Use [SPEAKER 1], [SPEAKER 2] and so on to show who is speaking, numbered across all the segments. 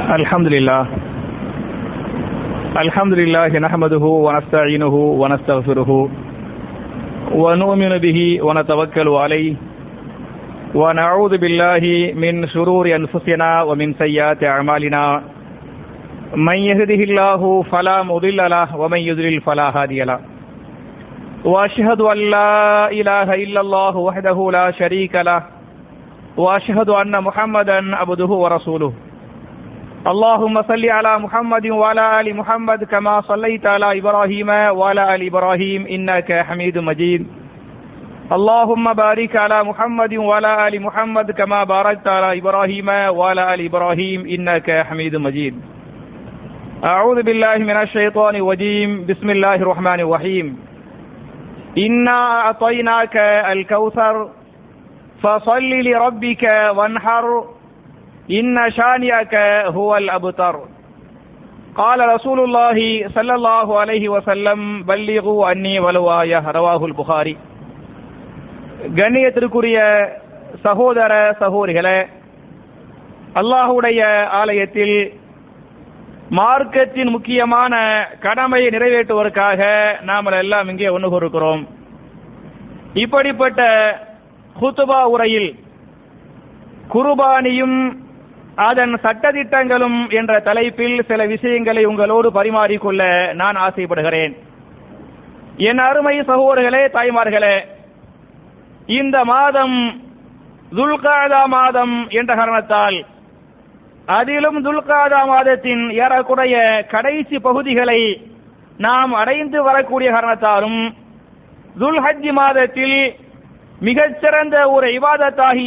[SPEAKER 1] الحمد لله الحمد لله نحمده ونستعينه ونستغفره ونؤمن به ونتوكل عليه ونعوذ بالله من شرور أنفسنا ومن سيئات أعمالنا من يهده الله فلا مضل له ومن يضلل فلا هادي له وأشهد أن لا إله إلا الله وحده لا شريك له وأشهد أن محمدا عبده ورسوله اللهم صل على محمد وعلى آل محمد كما صليت على إبراهيم وعلى آل إبراهيم إنك حميد مجيد اللهم بارك على محمد وعلى آل محمد كما باركت على إبراهيم وعلى آل إبراهيم إنك حميد مجيد أعوذ بالله من الشيطان الرجيم بسم الله الرحمن الرحيم إنا أعطيناك الكوثر فصل لربك وانحر إن شانئك هو الأبتر قال رسول الله صلى الله عليه وسلم بلغوا أني ولو آية رواه البخاري கண்ணியத்திற்குரிய சகோதர சகோதரிகளே அல்லாஹுடைய ஆலயத்தில் மார்க்கத்தின் முக்கியமான கடமையை நிறைவேற்றுவதற்காக நாம் எல்லாம் இங்கே ஒன்று கொடுக்கிறோம் இப்படிப்பட்ட ஹுத்துபா உரையில் குர்பானியும் அதன் சட்டதிட்டங்களும் என்ற தலைப்பில் சில விஷயங்களை உங்களோடு பரிமாறிக்கொள்ள நான் ஆசைப்படுகிறேன் என் அருமை சகோதரர்களே தாய்மார்களே இந்த மாதம் துல்காதா மாதம் என்ற காரணத்தால் அதிலும் துல்காதா மாதத்தின் ஏறக்குறைய கடைசி பகுதிகளை நாம் அடைந்து வரக்கூடிய காரணத்தாலும் துல்ஹஜ் மாதத்தில் மிகச்சிறந்த ஒரு இவாதத்தாகிய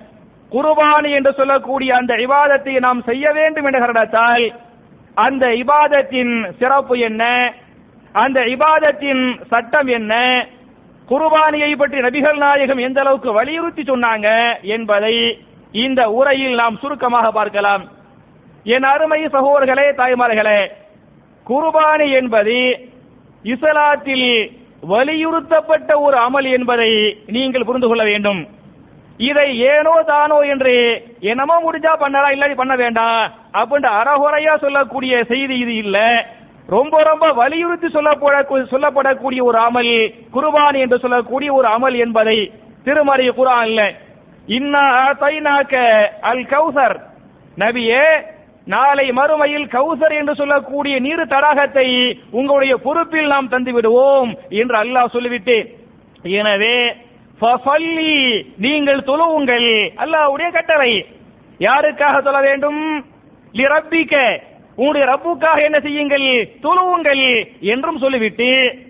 [SPEAKER 1] குர்பானி என்று சொல்லக்கூடிய அந்த இபாதத்தை நாம் செய்ய வேண்டும் என்ற காரணத்தால் அந்த இபாதத்தின் சிறப்பு என்ன அந்த இபாதத்தின் சட்டம் என்ன குர்பானியை பற்றி நபிகள் நாயகம் எந்த அளவுக்கு வலியுறுத்தி சொன்னாங்க என்பதை இந்த உரையில் நாம் சுருக்கமாக பார்க்கலாம் என் அருமை சகோதரர்களே தாய்மார்களே குர்பானி என்பது இஸ்லாத்தில் வலியுறுத்தப்பட்ட ஒரு அமல் என்பதை நீங்கள் புரிந்து கொள்ள வேண்டும் இதை ஏனோ தானோ என்று என்னமோ முடிஞ்சா பண்ணலாம் இல்லாட்டி பண்ண வேண்டாம் அப்படின்ற அறகுறையா சொல்லக்கூடிய செய்தி இது இல்ல ரொம்ப ரொம்ப வலியுறுத்தி சொல்லப்பட சொல்லப்படக்கூடிய ஒரு அமல் குர்பானி என்று சொல்லக்கூடிய ஒரு அமல் என்பதை திருமறை குரான்ல இன்னா தைனாக்க அல் கௌசர் நபியே நாளை மறுமையில் கௌசர் என்று சொல்லக்கூடிய நீர் தடாகத்தை உங்களுடைய பொறுப்பில் நாம் தந்து விடுவோம் என்று அல்லாஹ் சொல்லிவிட்டு எனவே ஃபஸல்லி நீங்கள் தொழுவுங்கள் அல்லாஹ்வுடைய கட்டளை யாருக்காக தொழ வேண்டும் லிரப்பிக்க உங்களுடைய ரப்புக்காக என்ன செய்யுங்கள் தொழுவுங்கள் என்றும் சொல்லிவிட்டு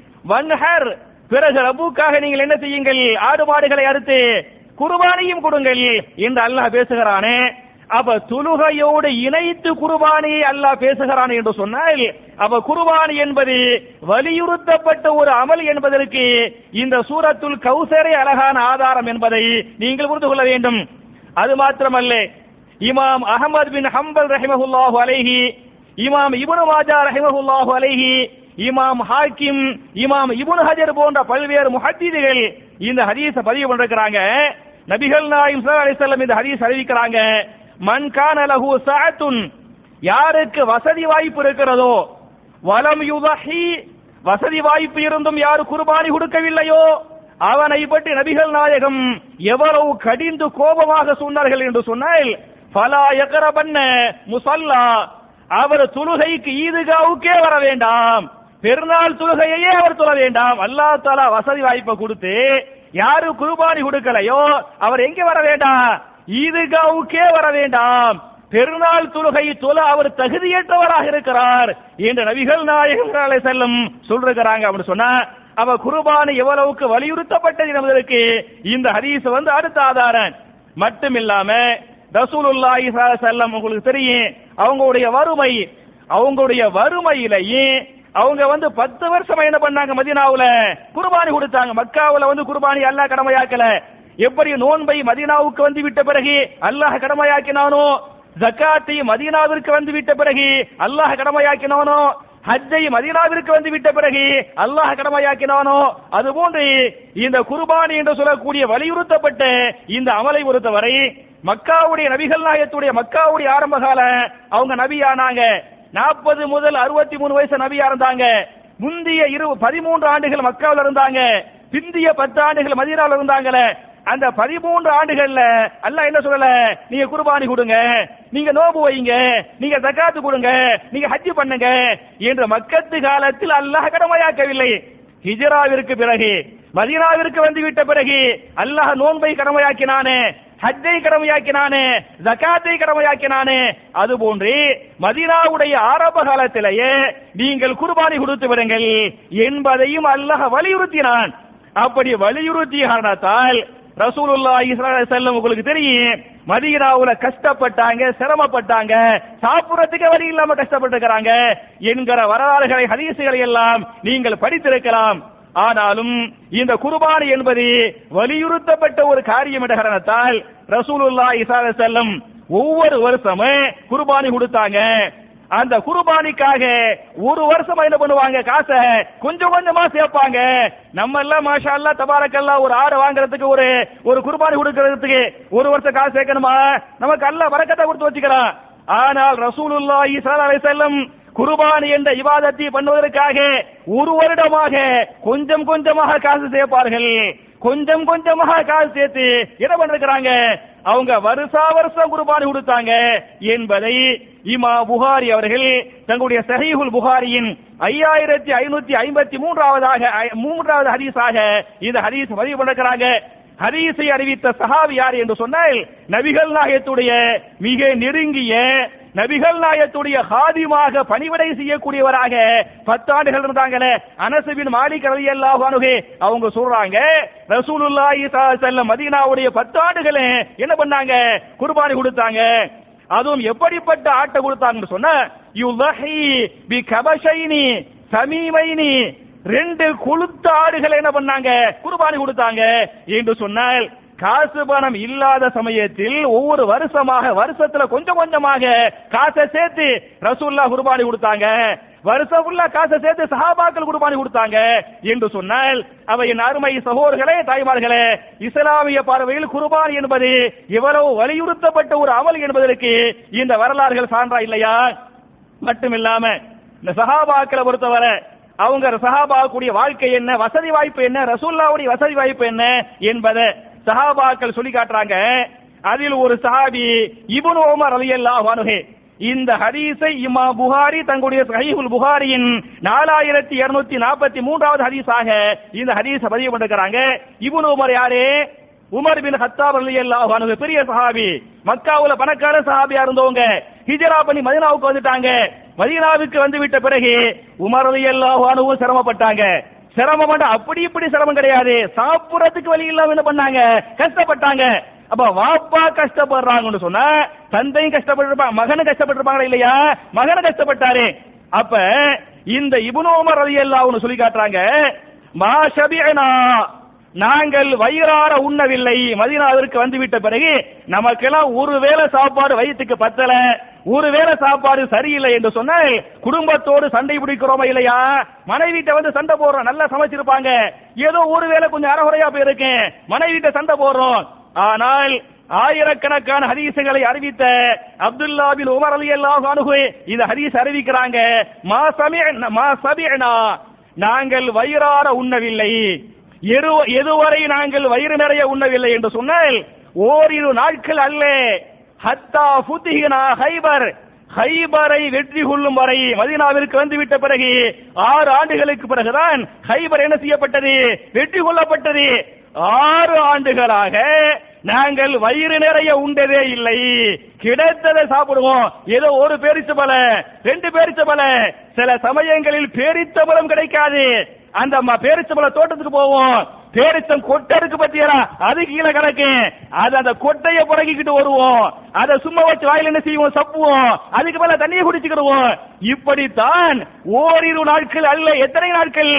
[SPEAKER 1] வன்ஹர் பிறகு ரப்புக்காக நீங்கள் என்ன செய்யுங்கள் ஆடு மாடுகளை அறுத்து குர்பானியும் கொடுங்கள் என்று அல்லாஹ் பேசுகிறானே அப்ப துலுகையோடு இணைத்து குர்பானியை அல்லாஹ் பேசுகிறான் என்று சொன்னால் அப்ப குர்பானி என்பது வலியுறுத்தப்பட்ட ஒரு அமல் என்பதற்கு இந்த சூரத்துல் கௌசரே அழகான ஆதாரம் என்பதை நீங்கள் புரிந்து கொள்ள வேண்டும் அது மாத்திரமல்ல இமாம் அகமது பின் ஹம்பல் ரஹிமஹுல்லாஹு அலைஹி இமாம் இப்னு மாஜா ரஹிமஹுல்லாஹு அலைஹி இமாம் ஹாக்கிம் இமாம் இப்னு ஹஜர் போன்ற பல்வேறு முஹத்திதுகள் இந்த ஹதீஸ பதிவு பண்ணிருக்கிறாங்க நபிகள் நாயும் ஸல்லல்லாஹு அலைஹி வஸல்லம் இந்த ஹதீஸ் அறிவிக்கிறாங்க மன் கான லஹு சஅத்துன் யாருக்கு வசதி வாய்ப்பு இருக்கிறதோ வலம் யுதஹி வசதி வாய்ப்பு இருந்தும் யார் குர்பானி கொடுக்கவில்லையோ அவனை பற்றி நபிகள் நாயகம் எவ்வளவு கடிந்து கோபமாக சொன்னார்கள் என்று சொன்னால் ஃபலா யக்ரபன்ன முசல்லா அவர் தொழுகைக்கு ஈதுகாவுக்கே வர வேண்டாம் பெருநாள் தொழுகையே அவர் தொழ வேண்டாம் அல்லாஹ் தாலா வசதி வாய்ப்பை கொடுத்து யாரு குர்பானி கொடுக்கலையோ அவர் எங்க வர வேண்டாம் ஈதுகாவுக்கே வர வேண்டாம் பெருநாள் தொழுகை தொழ அவர் தகுதியற்றவராக இருக்கிறார் என்று நபிகள் நாயகம் செல்லும் சொல்றாங்க அப்படின்னு சொன்னா அவ குர்பானி எவ்வளவுக்கு வலியுறுத்தப்பட்டது என்பதற்கு இந்த ஹதீஸ் வந்து அடுத்த ஆதாரம் மட்டும் இல்லாம ரசூலுல்லாஹி செல்லம் உங்களுக்கு தெரியும் அவங்களுடைய வறுமை அவங்களுடைய வறுமையிலையும் அவங்க வந்து பத்து வருஷம் என்ன பண்ணாங்க மதினாவுல குர்பானி கொடுத்தாங்க மக்காவுல வந்து குர்பானி அல்லாஹ் கடமையாக்கல எப்படி நோன்பை மதீனாவுக்கு வந்து விட்ட பிறகு அல்லாஹ் கடமையாக்கினானோ ஜக்காத்தை மதீனாவிற்கு வந்து விட்ட பிறகு அல்லாஹ் கடமையாக்கினானோ ஹஜ்ஜை மதீனாவிற்கு வந்து விட்ட பிறகு அல்லாஹ் கடமையாக்கினானோ அதுபோன்று இந்த குர்பானி என்று சொல்லக்கூடிய வலியுறுத்தப்பட்ட இந்த அமலை பொறுத்தவரை மக்காவுடைய நபிகள் நாயத்துடைய மக்காவுடைய ஆரம்ப கால அவங்க நபியானாங்க நாற்பது முதல் அறுபத்தி மூணு வயசு நபியா இருந்தாங்க முந்தைய இரு பதிமூன்று ஆண்டுகள் மக்காவில் இருந்தாங்க பிந்திய பத்து ஆண்டுகள் மதீனாவில் இருந்தாங்களே அந்த பதிமூன்று ஆண்டுகள்ல அல்லாஹ் என்ன சொல்லல நீங்க குர்பானி கொடுங்க நீங்க நோபு வைங்க நீங்க தக்காத்து கொடுங்க நீங்க ஹஜ் பண்ணுங்க என்ற மக்கத்து காலத்தில் அல்லாஹ் கடமையாக்கவில்லை ஹிஜராவிற்கு பிறகு மதீனாவிற்கு வந்து விட்ட பிறகு அல்லாஹ் நோன்பை கடமையாக்கினானே ஹஜ்ஜை கடமையாக்கினானே ஜகாத்தை கடமையாக்கினானே அதுபோன்று மதீனாவுடைய ஆரம்ப காலத்திலேயே நீங்கள் குர்பானி கொடுத்து விடுங்கள் என்பதையும் அல்லாஹ் வலியுறுத்தினான் அப்படி வலியுறுத்திய காரணத்தால் ரசூலுல்லா செல்லம் உங்களுக்கு தெரியும் மதீனாவுல கஷ்டப்பட்டாங்க சிரமப்பட்டாங்க சாப்பிடறதுக்கு வழி இல்லாம கஷ்டப்பட்டிருக்கிறாங்க என்கிற வரலாறுகளை ஹதீசுகளை எல்லாம் நீங்கள் படித்திருக்கலாம் ஆனாலும் இந்த குர்பானி என்பது வலியுறுத்தப்பட்ட ஒரு காரியம் என்ற காரணத்தால் ரசூலுல்லா இசா செல்லம் ஒவ்வொரு வருஷமும் குர்பானி கொடுத்தாங்க அந்த குர்பானிக்காக ஒரு வருஷம் என்ன பண்ணுவாங்க காசை கொஞ்சம் கொஞ்சமா சேர்ப்பாங்க நம்ம எல்லாம் மாஷா அல்லா தபாரக்கல்லா ஒரு ஆடு வாங்குறதுக்கு ஒரு ஒரு குர்பானி கொடுக்கறதுக்கு ஒரு வருஷம் காசு சேர்க்கணுமா நமக்கு அல்ல வரக்கத்தை கொடுத்து வச்சுக்கலாம் ஆனால் ரசூலுல்லாஹி ஸல்லல்லாஹு அலைஹி வஸல்லம் குர்பானி என்ற இபாதத்தை பண்ணுவதற்காக ஒரு வருடமாக கொஞ்சம் கொஞ்சமாக காசு சேர்ப்பார்கள் கொஞ்சம் கொஞ்சமாக காசு சேர்த்து என்ன பண்ணிருக்கிறாங்க அவங்க வருஷா வருஷம் குர்பானி கொடுத்தாங்க என்பதை இமா புகாரி அவர்கள் தங்களுடைய சஹீஹுல் புகாரியின் ஐயாயிரத்தி ஐநூத்தி ஐம்பத்தி மூன்றாவதாக ஐ- மூன்றாவது ஹதீஸாக இந்த ஹதீஸ் பதிவு பண்ணிருக்கிறாங்க ஹதீஸை அறிவித்த சஹாபி யார் என்று சொன்னால் நபிகள் நாயத்துடைய மிக நெருங்கிய நபிகள் நாயத்துடைய ஹாதிமாக பணிவிடை செய்யக்கூடியவராக பத்தாண்டுகள் இருந்தாங்களே அனசுபின் மாலிக் ரலியல்லாஹு அன்ஹு அவங்க சொல்றாங்க ரசூலுல்லாஹி ஸல்லல்லாஹு அலைஹி வஸல்லம் மதீனாவுடைய பத்தாண்டுகளே என்ன பண்ணாங்க குர்பானி கொடுத்தாங்க அதுவும் எப்படிப்பட்ட ஆட்டை கொடுத்தாங்கன்னு சொன்னா யுலஹி பி கபஷைனி சமீமைனி ரெண்டு கொளுத்த ஆடுகளை என்ன பண்ணாங்க குர்பானி கொடுத்தாங்க என்று சொன்னால் காசு பணம் இல்லாத சமயத்தில் ஒவ்வொரு வருஷமாக வருஷத்துல கொஞ்சம் கொஞ்சமாக காசை சேர்த்து ரசூல்லா குர்பானி கொடுத்தாங்க வருஷம் ஃபுல்லா காசை சேர்த்து சஹாபாக்கள் குர்பானி கொடுத்தாங்க என்று சொன்னால் அவை என் அருமை சகோதரர்களே தாய்மார்களே இஸ்லாமிய பார்வையில் குர்பானி என்பது எவ்வளவு வலியுறுத்தப்பட்ட ஒரு அமல் என்பதற்கு இந்த வரலாறுகள் சான்றா இல்லையா மட்டுமில்லாம இந்த சஹாபாக்களை பொறுத்தவரை அவங்க சஹாபாக்குடைய வாழ்க்கை என்ன வசதி வாய்ப்பு என்ன ரசூல்லாவுடைய வசதி வாய்ப்பு என்ன என்பதை சஹாபாக்கள் சொல்லி காட்டுறாங்க அதில் ஒரு சஹாபி இப்னு உமர் ரலியல்லாஹு அன்ஹு இந்த ஹதீஸை இமா புகாரி தங்களுடைய சஹீஹுல் புகாரியின் நாலாயிரத்தி இருநூத்தி நாற்பத்தி மூன்றாவது ஹதீஸாக இந்த ஹதீஸை பதிவு பண்ணிருக்கிறாங்க இப்னு உமர் யாரு உமர் பின் ஹத்தாப் ரலியல்லாஹு அன்ஹு பெரிய சஹாபி மக்காவுல பணக்கார சஹாபியா இருந்தவங்க ஹிஜரா பண்ணி மதீனாவுக்கு வந்துட்டாங்க மதீனாவுக்கு வந்து விட்ட பிறகு உமர் ரலியல்லாஹு அன்ஹு சிரமப்பட்டாங்க சிரமம் பண்ண அப்படி இப்படி சிரமம் கிடையாது சாப்பிடறதுக்கு வழி இல்லாம என்ன பண்ணாங்க கஷ்டப்பட்டாங்க அப்ப வாப்பா கஷ்டப்படுறாங்கன்னு சொன்னா தந்தையும் கஷ்டப்பட்டிருப்பாங்க மகனும் கஷ்டப்பட்டிருப்பாங்களா இல்லையா மகனும் கஷ்டப்பட்டாரு அப்ப இந்த இப்னு உமர் ரலியல்லாஹு சொல்லி காட்டுறாங்க மா ஷபிஅனா நாங்கள் வயிறார உண்ணவில்லை மதீனாவிற்கு வந்துவிட்ட பிறகு நமக்கெல்லாம் ஒரு வேளை சாப்பாடு வயிற்றுக்கு பத்தல ஒரு வேளை சாப்பாடு சரியில்லை என்று சொன்னால் குடும்பத்தோடு சண்டை பிடிக்கிறோமா இல்லையா மனைவிட்ட வந்து சண்டை போடுறோம் நல்லா சமைச்சிருப்பாங்க ஏதோ ஒரு வேளை கொஞ்சம் அறகுறையா போயிருக்கேன் மனைவிட்ட சண்டை போடுறோம் ஆனால் ஆயிரக்கணக்கான ஹதீசுகளை அறிவித்த அப்துல்லா பின் உமர் அலி அல்லாஹ் அனுகு இந்த ஹதீஸ் அறிவிக்கிறாங்க மா சமிஅனா மா சபிஅனா நாங்கள் வயிறார உண்ணவில்லை எரு- எதுவரை நாங்கள் வயிறு நிறைய உண்ணவில்லை என்று சொன்னால் ஓரிரு நாட்கள் அல்ல ஹத்தா ஃபுத்திஹினா ஹைபர் ஹைபரை வெற்றி கொள்ளும் வரை மதீனாவிற்கு வந்துவிட்ட பிறகு ஆறு ஆண்டுகளுக்கு பிறகுதான் ஹைபர் என்ன செய்யப்பட்டது வெற்றி கொள்ளப்பட்டது ஆறு ஆண்டுகளாக நாங்கள் வயிறு நிறைய உண்டதே இல்லை கிடைத்ததை சாப்பிடுவோம் ஏதோ ஒரு பேரிச்ச பல ரெண்டு பேரிச்ச பல சில சமயங்களில் பேரிச்ச பலம் கிடைக்காது அந்த ம- பேரிச்சம்பழ தோட்டத்துக்கு போவோம் பேரிச்சம் கொட்டை இருக்கு பத்தியா அது கீழே கிடக்கு அது அந்த கொட்டைய புறக்கிக்கிட்டு வருவோம் அதை சும்மா வச்சு வாயில என்ன செய்வோம் சப்புவோம் அதுக்கு மேல தண்ணியை குடிச்சுக்கிடுவோம் இப்படித்தான் ஓரிரு நாட்கள் அல்ல எத்தனை நாட்கள்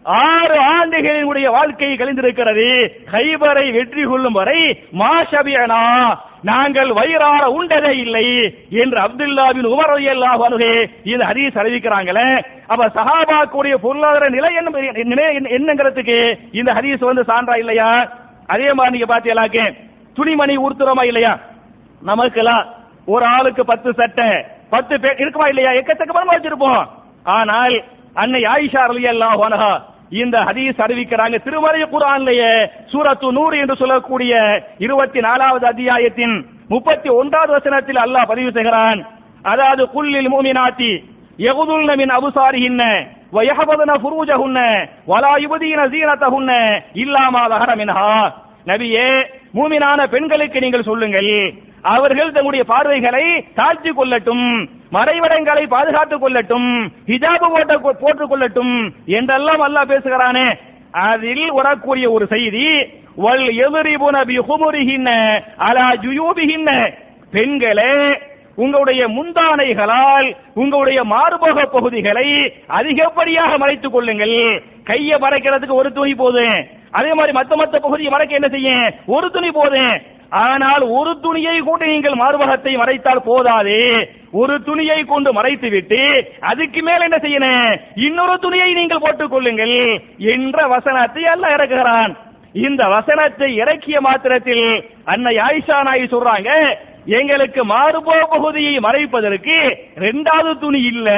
[SPEAKER 1] ஆறு ஆண்டுகளினுடைய வாழ்க்கை கழிந்திருக்கிறது கைபரை வெற்றி கொள்ளும் வரை மாஷபியனா நாங்கள் வயிறார உண்டதே இல்லை என்று அப்துல்லாவின் உமர் ரலியல்லாஹு அன்ஹு இந்த ஹதீஸ் அறிவிக்கிறாங்களே அப்ப சஹாபாக்குடைய பொருளாதார நிலை என்ன நிலை என்னங்கிறதுக்கு இந்த ஹதீஸ் வந்து சான்றா இல்லையா அதே மாதிரி நீங்க பாத்தீங்களாக்கு துணிமணி உடுத்துறோமா இல்லையா நமக்கெல்லாம் ஒரு ஆளுக்கு பத்து சட்டை பத்து பேர் இருக்குமா இல்லையா எக்கச்சக்கமா வச்சிருப்போம் ஆனால் அன்னை ஆயிஷா ரலியல்லாஹு அன்ஹா இந்த ஹதீஸ் அறிவிக்கிறாங்க திருமறை குரான்லயே சூரத்து நூறு என்று சொல்லக்கூடிய இருபத்தி நாலாவது அத்தியாயத்தின் முப்பத்தி ஒன்றாவது வசனத்தில் அல்லாஹ் பதிவு செய்கிறான் அதாவது குல்லில் மூமினாத்தி يغضلن من أبصارهن ويحفظن فروجهن ولا يبدين زينتهن إلا ما ظهر منها நபியே மூமினான பெண்களுக்கு நீங்கள் சொல்லுங்கள் அவர்கள் தங்களுடைய பார்வைகளை தாழ்த்திக் கொள்ளட்டும் மறைவிடங்களை பாதுகாத்துக் கொள்ளட்டும் ஹிஜாபு போட்ட போட்டுக் கொள்ளட்டும் என்றெல்லாம் அல்லாஹ் பேசுகிறானே அதில் வரக்கூடிய ஒரு செய்தி வல் எதிரிபுன பி ஹுமுரிஹின்ன அலா ஜுயூபிஹின்ன பெண்களே உங்களுடைய முந்தானைகளால் உங்களுடைய மார்பக பகுதிகளை அதிகப்படியாக மறைத்துக் கொள்ளுங்கள் கையை மறைக்கிறதுக்கு ஒரு துணி போதும் அதே மாதிரி மத்த மத்த பகுதியை மறைக்க என்ன செய்யும் ஒரு துணி போதும் ஆனால் ஒரு துணியை கொண்டு நீங்கள் மார்பகத்தை மறைத்தால் போதாது ஒரு துணியை கொண்டு மறைத்து விட்டு அதுக்கு மேல என்ன செய்யணும் இன்னொரு துணியை நீங்கள் போட்டுக் கொள்ளுங்கள் என்ற வசனத்தை அல்ல இறக்குகிறான் இந்த வசனத்தை இறக்கிய மாத்திரத்தில் அன்னை ஆயிஷா நாய் சொல்றாங்க எங்களுக்கு மார்போ பகுதியை மறைப்பதற்கு ரெண்டாவது துணி இல்ல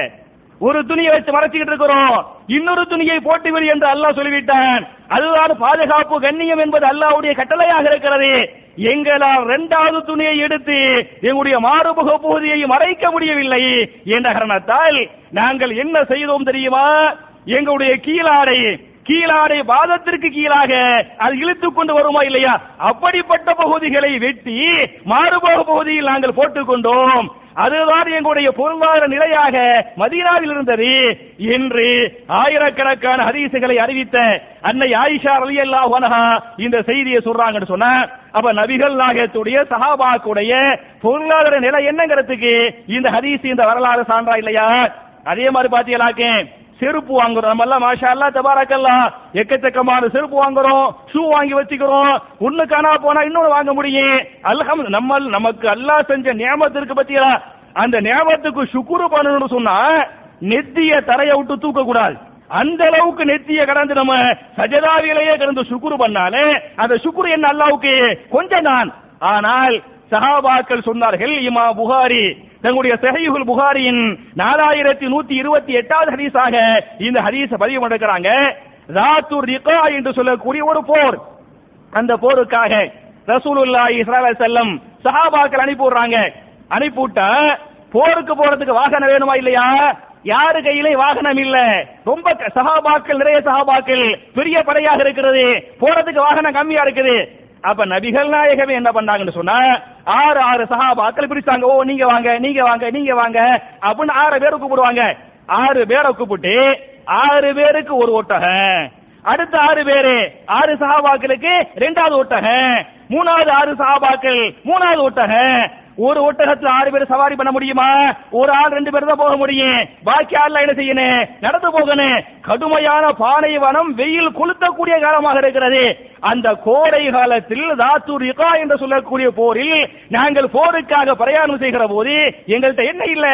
[SPEAKER 1] ஒரு துணியை வச்சு மறைச்சிக்கிட்டு இருக்கிறோம் இன்னொரு துணியை போட்டுவிடு என்று அல்லாஹ் சொல்லிவிட்டான் அதுதான் பாதுகாப்பு கண்ணியம் என்பது அல்லாஹ்வுடைய கட்டளையாக இருக்கிறது எங்களால் இரண்டாவது துணியை எடுத்து எங்களுடைய மாறுமுக பகுதியை மறைக்க முடியவில்லை என்ற காரணத்தால் நாங்கள் என்ன செய்தோம் தெரியுமா எங்களுடைய கீழாடை கீழாடை பாதத்திற்கு கீழாக அது இழுத்துக் கொண்டு வருமா இல்லையா அப்படிப்பட்ட பகுதிகளை வெட்டி மாறுபோக பகுதியில் நாங்கள் போட்டுக் கொண்டோம் அதுதான் எங்களுடைய பொருளாதார நிலையாக மதீனாவில் இருந்தது என்று ஆயிரக்கணக்கான ஹதீசுகளை அறிவித்த அன்னை ஆயிஷா ரலியல்லாஹு அன்ஹா இந்த செய்தியை சொல்றாங்கன்னு சொன்னா அப்ப நபிகள் நாயகத்துடைய சஹாபாக்குடைய பொருளாதார நிலை என்னங்கிறதுக்கு இந்த ஹதீஸ் இந்த வரலாறு சான்றா இல்லையா அதே மாதிரி பாத்தீங்களாக்கே செருப்பு வாங்குறோம் நம்ம எல்லாம் மாஷா அல்லா தபாரக்கல்லா எக்கச்சக்கமான செருப்பு வாங்குறோம் ஷூ வாங்கி வச்சுக்கிறோம் ஒண்ணு காணா போனா இன்னொன்னு வாங்க முடியும் அல்ஹம் நம்ம நமக்கு அல்லாஹ் செஞ்ச நியமத்திற்கு பத்தியா அந்த நியமத்துக்கு சுக்குரு பண்ணணும்னு சொன்னா நெத்திய தரைய விட்டு தூக்க கூடாது அந்த அளவுக்கு நெத்திய கடந்து நம்ம சஜதாவிலேயே கடந்து சுக்குரு பண்ணாலே அந்த சுக்குரு என்ன அல்லாவுக்கு கொஞ்சம் தான் ஆனால் சஹாபாக்கள் சொன்னார்கள் இமா புகாரி தங்களுடைய சஹீஹுல் புகாரியின் நாலாயிரத்தி நூத்தி இருபத்தி எட்டாவது ஹதீஸாக இந்த ஹதீஸ பதிவு பண்ணிருக்கிறாங்க ராத்தூர் ரிகா என்று சொல்லக்கூடிய ஒரு போர் அந்த போருக்காக ரசூலுல்லாஹி ஸல்லல்லாஹு அலைஹி வஸல்லம் சஹாபாக்கள் அனுப்பி விடுறாங்க அனுப்பிவிட்டா போருக்கு போறதுக்கு வாகனம் வேணுமா இல்லையா யாரு கையிலே வாகனம் இல்ல ரொம்ப க- சஹாபாக்கள் நிறைய சஹாபாக்கள் பெரிய படையாக இருக்கிறது போறதுக்கு வாகனம் கம்மியா இருக்குது அப்ப நபிகள் நாயகமே என்ன பண்ணாங்கன்னு சொன்னா ஆறு ஆறு சஹாபாக்கள் பிரிச்சாங்க ஓ நீங்க வாங்க நீங்க வாங்க நீங்க வாங்க அப்படின்னு ஆறு பேரை கூப்பிடுவாங்க ஆறு பேரை கூப்பிட்டு ஆறு பேருக்கு ஒரு ஒட்டகம் அடுத்த ஆறு பேரு ஆறு சஹாபாக்களுக்கு ரெண்டாவது ஒட்டகம் மூணாவது ஆறு சஹாபாக்கள் மூணாவது ஒட்டகம் ஒரு ஒட்டகத்துல ஆறு பேர் சவாரி பண்ண முடியுமா ஒரு ஆள் ரெண்டு பேர் தான் போக முடியும் பாக்கி ஆள்ல என்ன செய்யணும் நடந்து போகணும் கடுமையான பாலைவனம் வெயில் கொளுத்தக்கூடிய காலமாக இருக்கிறது அந்த கோடை காலத்தில் தாத்தூர் யுகா என்று சொல்லக்கூடிய போரில் நாங்கள் போருக்காக பிரயாணம் செய்கிற போது எங்கள்கிட்ட என்ன இல்ல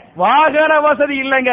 [SPEAKER 1] வாகன வசதி இல்லைங்க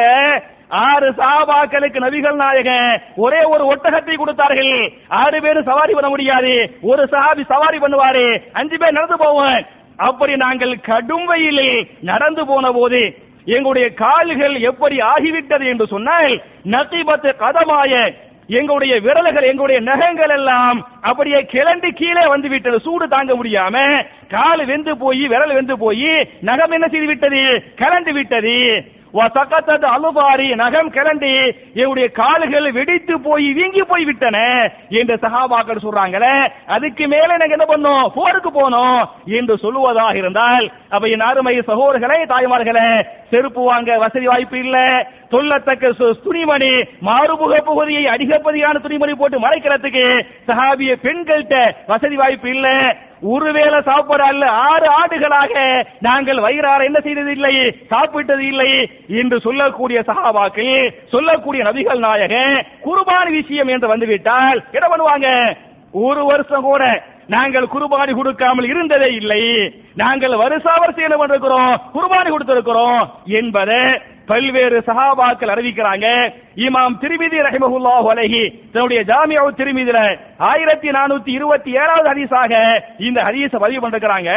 [SPEAKER 1] ஆறு சாபாக்களுக்கு நபிகள் நாயகன் ஒரே ஒரு ஒட்டகத்தை கொடுத்தார்கள் ஆறு பேரும் சவாரி பண்ண முடியாது ஒரு சஹாபி சவாரி பண்ணுவாரு அஞ்சு பேர் நடந்து போவோம் அப்படி நாங்கள் கடும் வெயிலில் நடந்து போன போது எங்களுடைய கால்கள் எப்படி ஆகிவிட்டது என்று சொன்னால் நசிபத்து கதமாய எங்களுடைய விரல்கள் எங்களுடைய நகங்கள் எல்லாம் அப்படியே கிளண்டு கீழே வந்து விட்டது சூடு தாங்க முடியாம கால் வெந்து போய் விரல் வெந்து போய் நகம் என்ன செய்து விட்டது கலண்டு விட்டது சக்கத்தது அலுபாரி நகம் கிளண்டி என்னுடைய கால்கள் வெடித்து போய் வீங்கி போய் விட்டன என்று சகாபாக்கள் சொல்றாங்களே அதுக்கு மேல நாங்க என்ன பண்ணோம் போருக்கு போனோம் என்று சொல்லுவதாக இருந்தால் அப்ப என் அருமை சகோதரர்களே தாய்மார்களே செருப்பு வாங்க வசதி வாய்ப்பு இல்ல சொல்லத்தக்க சு- துணிமணி மாறுமுக பகுதியை அதிகப்படியான துணிமணி போட்டு மறைக்கிறதுக்கு சஹாபிய பெண்கள்கிட்ட வசதி வாய்ப்பு இல்ல ஒருவேளை சாப்பாடு அல்ல ஆறு ஆண்டுகளாக நாங்கள் வயிறார என்ன செய்தது இல்லை சாப்பிட்டது இல்லை என்று சொல்லக்கூடிய சஹாபாக்கள் சொல்லக்கூடிய நபிகள் நாயகன் குர்பான் விஷயம் என்று வந்துவிட்டால் என்ன பண்ணுவாங்க ஒரு வருஷம் கூட நாங்கள் குர்பானி கொடுக்காமல் இருந்ததே இல்லை நாங்கள் வருஷா வருஷம் என்ன பண்ணிருக்கிறோம் குர்பானி கொடுத்திருக்கிறோம் என்பதை பல்வேறு சஹாபாக்கள் அறிவிக்கிறாங்க இமாம் திருமிதி ரஹிமஹுல்லாஹு அலைஹி தன்னுடைய ஜாமியா திருமிதில ஆயிரத்தி நானூத்தி இருபத்தி ஏழாவது ஹதீஸாக இந்த ஹதீஸ பதிவு பண்ணிருக்கிறாங்க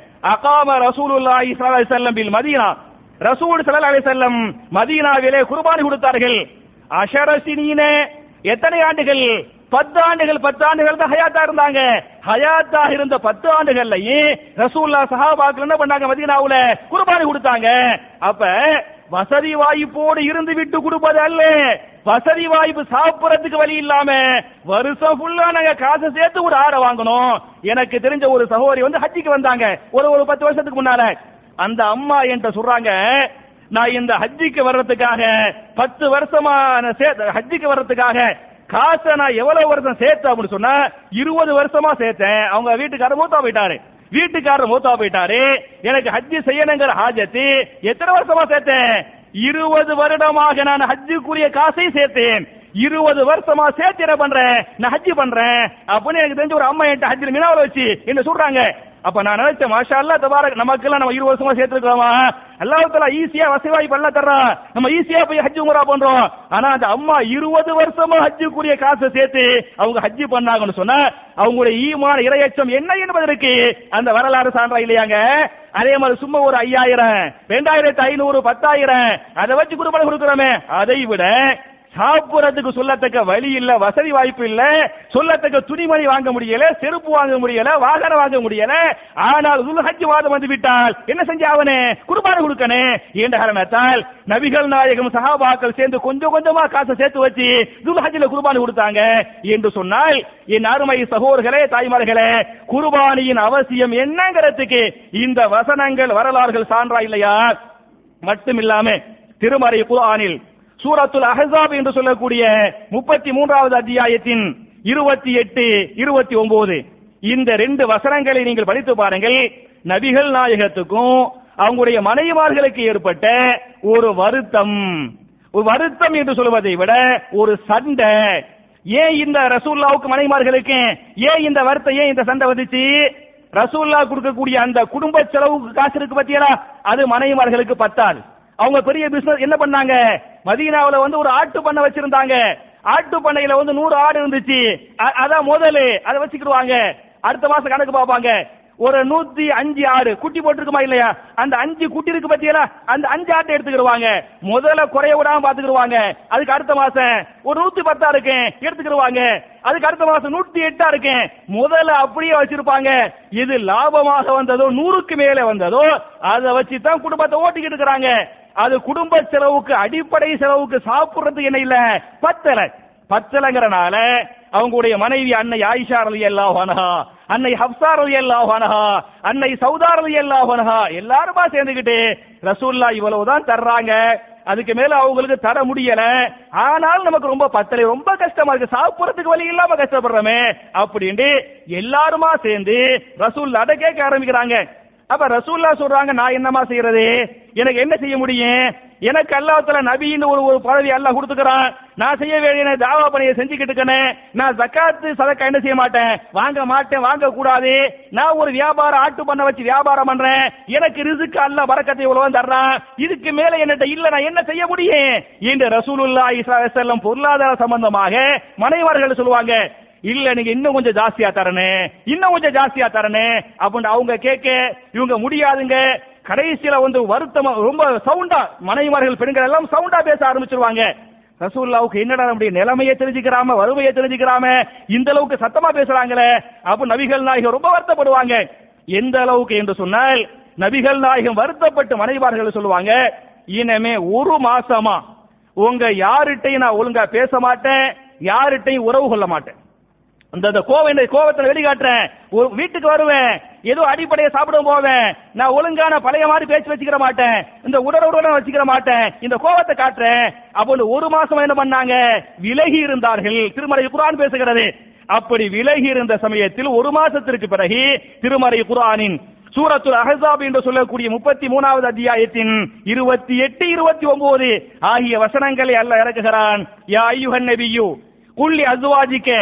[SPEAKER 1] அகாம ரசூலுல்லாஹி ஸல்லல்லாஹு அலைஹி வஸல்லம் பில் மதீனா ரசூல் ஸல்லல்லாஹு அலைஹி வஸல்லம் மதீனாவிலே குர்பானி கொடுத்தார்கள் அஷரசினீன எத்தனை ஆண்டுகள் பத்து ஆண்டுகள் பத்து ஆண்டுகள் தான் ஹயாத்தா இருந்தாங்க ஹயாத்தா இருந்த பத்து ஆண்டுகள்லயும் ரசூல்லா சஹாபாக்கள் என்ன பண்ணாங்க மதீனாவுல குர்பானி கொடுத்தாங்க அப்ப வசதி வாய்ப்போடு இருந்து விட்டு கொடுப்பது அல்ல வசதி வாய்ப்பு சாப்பிடறதுக்கு வழி இல்லாம வருஷம் ஃபுல்லா நாங்க காசு சேர்த்து ஒரு ஆடை வாங்கணும் எனக்கு தெரிஞ்ச ஒரு சகோதரி வந்து ஹஜ்ஜிக்கு வந்தாங்க ஒரு ஒரு பத்து வருஷத்துக்கு முன்னால அந்த அம்மா என்கிட்ட சொல்றாங்க நான் இந்த ஹஜ்ஜிக்கு வர்றதுக்காக பத்து வருஷமா நான் சே- ஹஜ்ஜிக்கு வர்றதுக்காக காசை நான் எவ்வளவு வருஷம் சேர்த்தேன் அப்படின்னு சொன்னா இருபது வருஷமா சேர்த்தேன் அவங்க வீட்டுக்காரர் மூத்தா போயிட்டாரு வீட்டுக்காரர் மூத்தா போயிட்டாரு எனக்கு ஹஜ்ஜி செய்யணுங்கிற ஹாஜத்து எத்தனை வருஷமா சேர்த்தேன் இருபது வருடமாக நான் ஹஜ்ஜுக்குரிய காசை சேர்த்தேன் இருபது வருஷமா சேர்த்து என்ன பண்றேன் நான் ஹஜ்ஜி பண்றேன் அப்படின்னு எனக்கு தெரிஞ்ச ஒரு அம்மா என்கிட்ட ஹஜ்ஜி மினாவில் வச்சு என்ன சொல்றாங்க அப்ப நான் நினைச்சேன் மாஷா அல்லா தபாரக் நமக்கெல்லாம் நம்ம இருபது வருஷமா சேர்த்துருக்கோமா அல்லாஹ் தலா ஈஸியா வசதி வாய்ப்பு எல்லாம் தர்றான் நம்ம ஈஸியா போய் ஹஜ்ஜு உமரா பண்றோம் ஆனா அந்த அம்மா இருபது வருஷமா ஹஜ்ஜுக்குரிய காசை சேர்த்து அவங்க ஹஜ்ஜி பண்ணாங்கன்னு சொன்னா அவங்களுடைய ஈமான இரையச்சம் என்ன என்பதற்கு அந்த வரலாறு சான்றா இல்லையாங்க அதே மாதிரி சும்மா ஒரு ஐயாயிரம் ரெண்டாயிரத்தி ஐநூறு பத்தாயிரம் அதை வச்சு குடும்பம் கொடுக்குறோமே அதை விட சாப்பிடறதுக்கு சொல்லத்தக்க வழி இல்ல வசதி வாய்ப்பு இல்ல சொல்லத்தக்க துணிமணி வாங்க முடியல செருப்பு வாங்க முடியல வாகனம் வாங்க முடியல ஆனால் துல்ஹஜ் மாதம் வந்து விட்டால் என்ன செஞ்ச அவனே குர்பானை கொடுக்கணும் என்ற காரணத்தால் நபிகள் நாயகம் சஹாபாக்கள் சேர்ந்து கொஞ்சம் கொஞ்சமா காசை சேர்த்து வச்சு துல்ஹஜ்ல குர்பானி கொடுத்தாங்க என்று சொன்னால் என் அருமை சகோதரர்களே தாய்மார்களே குர்பானியின் அவசியம் என்னங்கிறதுக்கு இந்த வசனங்கள் வரலாறுகள் சான்றா இல்லையா மட்டுமில்லாம திருமறை குர்ஆனில் சூரத்துல் அஹஸாப் என்று சொல்லக்கூடிய முப்பத்தி மூன்றாவது அத்தியாயத்தின் இருபத்தி எட்டு இருபத்தி ஒன்பது இந்த ரெண்டு வசனங்களை நீங்கள் படித்து பாருங்கள் நபிகள் நாயகத்துக்கும் அவங்களுடைய மனைவிமார்களுக்கு ஏற்பட்ட ஒரு வருத்தம் ஒரு வருத்தம் என்று சொல்வதை விட ஒரு சண்டை ஏன் இந்த ரசூல்லாவுக்கு மனைவிமார்களுக்கு ஏன் இந்த வருத்தம் ஏன் இந்த சண்டை வந்துச்சு ரசூல்லா கொடுக்கக்கூடிய அந்த குடும்ப செலவுக்கு காசு இருக்கு பத்தியலா அது மனைவிமார்களுக்கு பத்தாது அவங்க பெரிய பிசினஸ் என்ன பண்ணாங்க மதீனாவுல வந்து ஒரு ஆட்டு பண்ணை வச்சிருந்தாங்க ஆட்டு பண்ணையில வந்து நூறு ஆடு இருந்துச்சு அ- அதான் முதலு அதை வச்சுக்கிடுவாங்க அடுத்த மாசம் கணக்கு பார்ப்பாங்க ஒரு நூத்தி அஞ்சு ஆடு குட்டி போட்டிருக்குமா இல்லையா அந்த அஞ்சு குட்டி இருக்கு பத்தியலா அந்த அஞ்சு ஆட்டை எடுத்துக்கிடுவாங்க முதல்ல குறைய விடாம பாத்துக்கிடுவாங்க அதுக்கு அடுத்த மாசம் ஒரு நூத்தி பத்தா இருக்கு எடுத்துக்கிடுவாங்க அதுக்கு அடுத்த மாசம் நூத்தி எட்டா இருக்கு முதல்ல அப்படியே வச்சிருப்பாங்க இது லாபமாக வந்ததோ நூறுக்கு மேல வந்ததோ அதை வச்சு தான் குடும்பத்தை ஓட்டிக்கிட்டு இருக்கிறாங்க அது குடும்ப செலவுக்கு அடிப்படை செலவுக்கு சாப்பிடுறதுக்கு என்ன இல்ல பத்தல பத்தலங்கிறனால அவங்களுடைய மனைவி அன்னை ஆயிஷா ரலி அல்லாஹ் அன்னை ஹப்சா ரலி அல்லாஹ் அன்னை சௌதா ரலி அல்லாஹ் எல்லாருமா சேர்ந்துகிட்டு ரசூல்லா இவ்வளவுதான் தர்றாங்க அதுக்கு மேல அவங்களுக்கு தர முடியல ஆனால் நமக்கு ரொம்ப பத்தலை ரொம்ப கஷ்டமா இருக்கு சாப்பிடறதுக்கு வழி இல்லாம கஷ்டப்படுறோமே அப்படின்ட்டு எல்லாருமா சேர்ந்து ரசூல் அதை கேட்க ஆரம்பிக்கிறாங்க அப்ப ரசூல்லா சொல்றாங்க நான் என்னமா செய்யறது எனக்கு என்ன செய்ய முடியும் எனக்கு அல்லாஹ்ல நபின்னு ஒரு ஒரு பதவி அல்லாஹ் கொடுத்துக்கிறான் நான் செய்ய வேண்டிய தாவா பணியை செஞ்சுக்கிட்டு இருக்கேன் நான் ஜக்காத்து சதக்கா என்ன செய்ய மாட்டேன் வாங்க மாட்டேன் வாங்க கூடாது நான் ஒரு வியாபாரம் ஆட்டு பண்ண வச்சு வியாபாரம் பண்றேன் எனக்கு ரிசுக்கு அல்லாஹ் பரக்கத்தை இவ்வளவு தர்றான் இதுக்கு மேல என்னட்ட இல்ல நான் என்ன செய்ய முடியும் என்று ரசூலுல்லாஹி ஸல்லல்லாஹு அலைஹி வஸல்லம் பொருளாதார சம்பந்தமாக மனைவர்கள் சொல்லுவாங்க இல்ல நீங்க இன்னும் கொஞ்சம் ஜாஸ்தியா தரனே இன்னும் கொஞ்சம் ஜாஸ்தியா தரனே அப்படின்னு அவங்க கேட்க இவங்க முடியாதுங்க கடைசியில வந்து வருத்தமா ரொம்ப சவுண்டா மனைவிமார்கள் பெண்கள் எல்லாம் சவுண்டா பேச ஆரம்பிச்சிருவாங்க ரசூல்லாவுக்கு என்னடா நம்முடைய நிலைமையை தெரிஞ்சுக்கிறாம வறுமையை தெரிஞ்சுக்கிறாம இந்த அளவுக்கு சத்தமா பேசுறாங்களே அப்ப நபிகள் நாயகம் ரொம்ப வருத்தப்படுவாங்க எந்த அளவுக்கு என்று சொன்னால் நபிகள் நாயகம் வருத்தப்பட்டு மனைவிமார்கள் சொல்லுவாங்க இனிமே ஒரு மாசமா உங்க யார்கிட்டையும் நான் ஒழுங்கா பேச மாட்டேன் யார்கிட்டையும் உறவு கொள்ள மாட்டேன் அந்த அந்த கோவம் என்ன கோவத்துல வெளிக்காட்டுறேன் ஒரு வீட்டுக்கு வருவேன் ஏதோ அடிப்படையை சாப்பிட போவேன் நான் ஒழுங்கான பழைய மாதிரி பேச்சு வச்சுக்கிற மாட்டேன் இந்த உடலுடன் வச்சுக்கிற மாட்டேன் இந்த கோவத்தை காட்டுறேன் அப்போ ஒரு மாசம் என்ன பண்ணாங்க விலகி இருந்தார்கள் திருமறை குரான் பேசுகிறது அப்படி விலகி இருந்த சமயத்தில் ஒரு மாசத்திற்கு பிறகு திருமறை குரானின் சூரத்துல் அஹஸாப் என்று சொல்லக்கூடிய முப்பத்தி மூணாவது அத்தியாயத்தின் இருபத்தி எட்டு இருபத்தி ஒன்பது ஆகிய வசனங்களை அல்ல இறக்குகிறான் யா ஐயுஹன் நபியு குல்லி அஸ்வாஜிக்க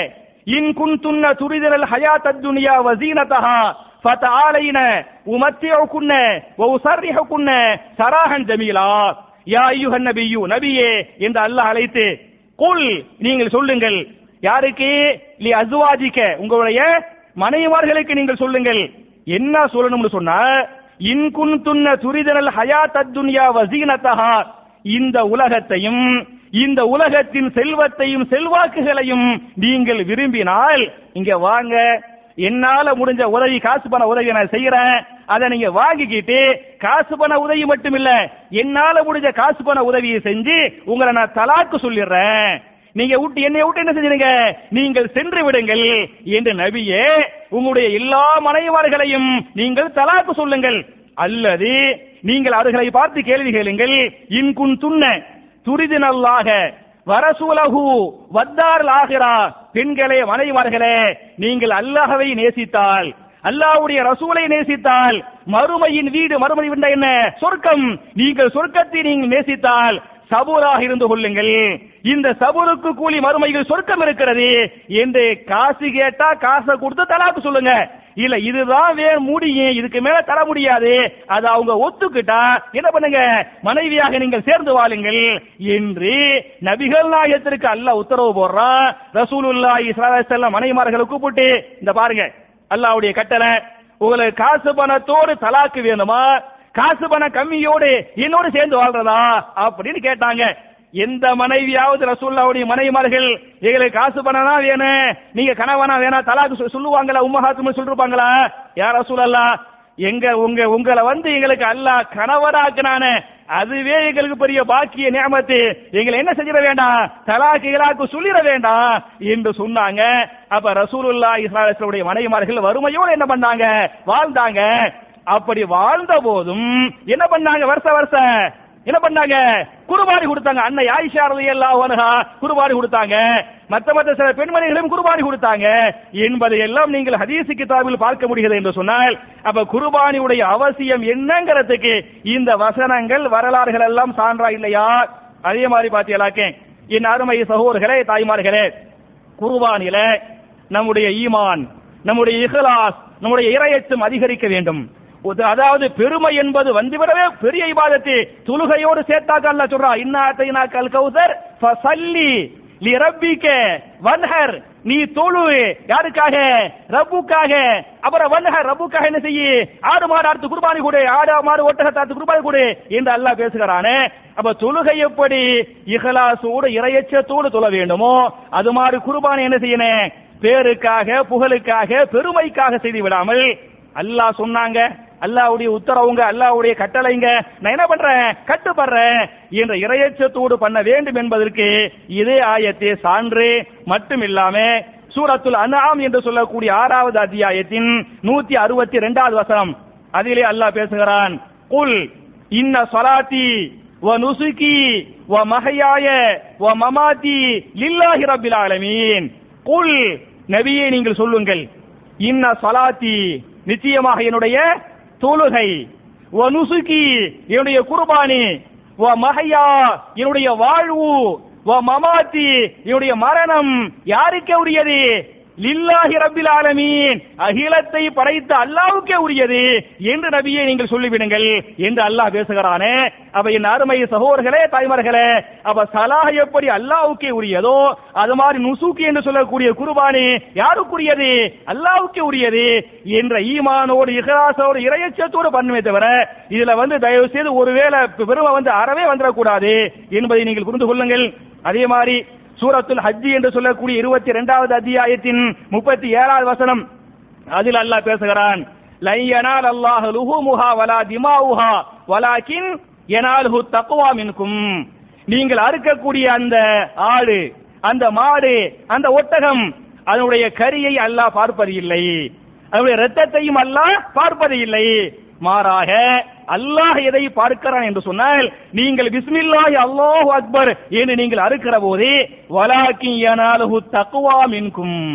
[SPEAKER 1] இன் குன்துன்ன துரிதல் ஹயாத் துனியா வசீனதஹா ஃபதஆலைன உமத்தியுகுன்ன வ உஸர்ரிஹுகுன்ன சராஹன் ஜமீலா யா அய்யுஹன் நபியு நபியே என்று அல்லாஹ் அழைத்து குல் நீங்கள் சொல்லுங்கள் யாருக்கு லி அஸ்வாஜிக்க உங்களுடைய மனைவிமார்களுக்கு நீங்கள் சொல்லுங்கள் என்ன சொல்லணும்னு சொன்னா இன் குன்துன்ன துரிதல் ஹயாத் துனியா வசீனதஹா இந்த உலகத்தையும் இந்த உலகத்தின் செல்வத்தையும் செல்வாக்குகளையும் நீங்கள் விரும்பினால் இங்க வாங்க என்னால முடிஞ்ச உதவி காசு பண உதவி நான் செய்யறேன் அதை நீங்க வாங்கிக்கிட்டு காசு பண உதவி மட்டும் இல்ல என்னால முடிஞ்ச காசு பண உதவியை செஞ்சு உங்களை நான் தலாக்கு சொல்லிடுறேன் நீங்க விட்டு என்னை விட்டு என்ன செஞ்சிருங்க நீங்கள் சென்று விடுங்கள் என்று நபியே உங்களுடைய எல்லா மனைவார்களையும் நீங்கள் தலாக்கு சொல்லுங்கள் அல்லது நீங்கள் அவர்களை பார்த்து கேள்வி கேளுங்கள் இன்குன் துண்ண துரிதினல்லாக வரசூலகு வத்தார் ஆகிறா பெண்களே மனைவார்களே நீங்கள் அல்லாஹவை நேசித்தால் அல்லாஹ்வுடைய ரசூலை நேசித்தால் மறுமையின் வீடு மறுமை வீடு என்ன சொர்க்கம் நீங்கள் சொர்க்கத்தை நீங்கள் நேசித்தால் சபூராக இருந்து கொள்ளுங்கள் இந்த சபூருக்கு கூலி மறுமையில் சொர்க்கம் இருக்கிறது என்று காசு கேட்டா காசை கொடுத்து தலாக்கு சொல்லுங்க இல்ல இதுதான் வே முடியும் இதுக்கு மேல தர முடியாது அது அவங்க ஒத்துக்கிட்டா என்ன பண்ணுங்க மனைவியாக நீங்கள் சேர்ந்து வாழுங்கள் என்று நபிகள் நாயகத்திற்கு அல்லாஹ் உத்தரவு போடுறான் ரசூலுல்லாஹி ஸல்லல்லாஹு அலைஹி வஸல்லம் மனைவிமார்களை கூப்பிட்டு இந்த பாருங்க அல்லாஹ்வுடைய கட்டளை உங்களுக்கு காசு பணத்தோடு தலாக்கு வேணுமா காசு பணம் கம்மியோடு என்னோடு சேர்ந்து வாழ்றதா அப்படின்னு கேட்டாங்க எந்த மனைவியாவது ரசூல்லாவுடைய மனைவிமார்கள் எங்களுக்கு காசு பணம் தான் வேணும் நீங்க கணவனா வேணா தலாக்கு சொ- சொல்லுவாங்களா உம்மஹாத்தும் சொல்லிருப்பாங்களா யார் ரசூலல்லா எங்க உங்க உங்களை வந்து எங்களுக்கு அல்லாஹ் கணவராக்குனானே அதுவே எங்களுக்கு பெரிய பாக்கிய நியமத்து எங்களை என்ன செஞ்சிட வேண்டாம் தலாக்கு இலாக்கு சொல்லிட வேண்டாம் என்று சொன்னாங்க அப்ப ரசூலுல்லா இஸ்லாமுடைய மனைவிமார்கள் வறுமையோடு என்ன பண்ணாங்க வாழ்ந்தாங்க அப்படி வாழ்ந்த போதும் என்ன பண்ணாங்க வருஷ வருஷம் என்ன பண்ணாங்க குர்பானி கொடுத்தாங்க அன்னை ஆயிஷா ரலியல்லாஹு அன்ஹா குர்பானி கொடுத்தாங்க மத்த மத்த சில பெண்மணிகளும் குர்பானி கொடுத்தாங்க என்பதை எல்லாம் நீங்கள் ஹதீஸ் கிதாபில் பார்க்க முடிகிறது என்று சொன்னால் அப்ப குர்பானியுடைய அவசியம் என்னங்கிறதுக்கு இந்த வசனங்கள் வரலாறுகள் எல்லாம் சான்றா இல்லையா அதே மாதிரி பாத்தீங்களாக்கே என் அருமை சகோதரர்களே தாய்மார்களே குர்பானில நம்முடைய ஈமான் நம்முடைய இஹ்லாஸ் நம்முடைய இரையச்சம் அதிகரிக்க வேண்டும் உத- அதாவது பெருமை என்பது வந்துவிடவே பெரிய இபாதத்து தொழுகையோடு சேர்த்தாக்க அல்ல சொல்றா இன்னாத்தைனா கல் கௌசர் ஃபசல்லி லி ரப்பிக்க வன்ஹர் நீ தொழு யாருக்காக ரப்புக்காக அப்புறம் வன்ஹர் ரப்புக்காக என்ன செய்யி ஆடு மாடு அறுத்து குர்பானி கொடு ஆடு மாடு ஒட்டகத்தை அறுத்து குர்பானி கொடு என்று அல்லாஹ் பேசுகிறானே அப்ப தொழுகை எப்படி இஹலாசோடு இரையச்சத்தோடு தொழ வேண்டுமோ அது மாதிரி குர்பானி என்ன செய்யணும் பேருக்காக புகழுக்காக பெருமைக்காக செய்து விடாமல் அல்லாஹ் சொன்னாங்க அல்லாஹ்வுடைய உத்தரவுங்க அல்லாஹ்வுடைய கட்டளைங்க நான் என்ன பண்றேன் கட்டுப்படுறேன் என்ற இரையச்சத்தோடு பண்ண வேண்டும் என்பதற்கு இதே ஆயத்தே சான்று மட்டும் இல்லாம சூரத்துல் அன்ஆம் என்று சொல்லக்கூடிய ஆறாவது அத்தியாயத்தின் நூத்தி அறுபத்தி ரெண்டாவது வசனம் அதிலே அல்லாஹ் பேசுகிறான் குல் இன்ன சொலாத்தி வ நுசுகி வ மஹயாய வ மமாதி லில்லாஹி ரப்பில் ஆலமீன் குல் நபியே நீங்கள் சொல்லுங்கள் இன்ன சலாத்தி நிச்சயமாக என்னுடைய தொழுகை வ நுசுகி என்னுடைய குர்பானி வ மஹயா என்னுடைய வாழ்வு வ மமாத்தி என்னுடைய மரணம் யாருக்கே உரியது லில்லாஹி ரப்பில் ஆலமீன் அகிலத்தை படைத்த அல்லாஹ்வுக்கே உரியது என்று நபியே நீங்கள் சொல்லிவிடுங்கள் என்று அல்லாஹ் பேசுகிறானே அப்ப என் அருமை சகோதரர்களே தாய்மார்களே அப்ப சலாஹ் எப்படி அல்லாஹ்வுக்கே உரியதோ அது மாதிரி நுசூக்கி என்று சொல்லக்கூடிய குர்பானி யாருக்குரியது அல்லாஹ்வுக்கே உரியது என்ற ஈமானோடு இஹ்லாஸோடு இறையச்சத்தோடு பண்ணுமே தவிர இதுல வந்து தயவு செய்து ஒருவேளை பெருமை வந்து அறவே வந்துடக்கூடாது என்பதை நீங்கள் புரிந்து கொள்ளுங்கள் அதே மாதிரி சூரத்துல் ஹஜ்ஜி என்று சொல்லக்கூடிய இருபத்தி இரண்டாவது அத்தியாயத்தின் முப்பத்தி ஏழாவது வசனம் அதில் அல்லாஹ் பேசுகிறான் லை யனால் அல்லாஹ் லுஹுமுஹா வலா திமாவுஹா வலாக்கின் யனாலுஹு தக்வா மின்கும் நீங்கள் அறுக்கக்கூடிய அந்த ஆடு அந்த மாடு அந்த ஒட்டகம் அதனுடைய கரியை அல்லாஹ் பார்ப்பது இல்லை அதனுடைய இரத்தத்தையும் அல்லாஹ் பார்ப்பது இல்லை மாறாக அல்லாஹ் எதை பார்க்கிறான் என்று சொன்னால் நீங்கள் பிஸ்மில்லாஹி அல்லாஹு அக்பர் என்று நீங்கள் அறுக்கிற போது வலாக்கி யனாலுஹு தக்வா மின்கும்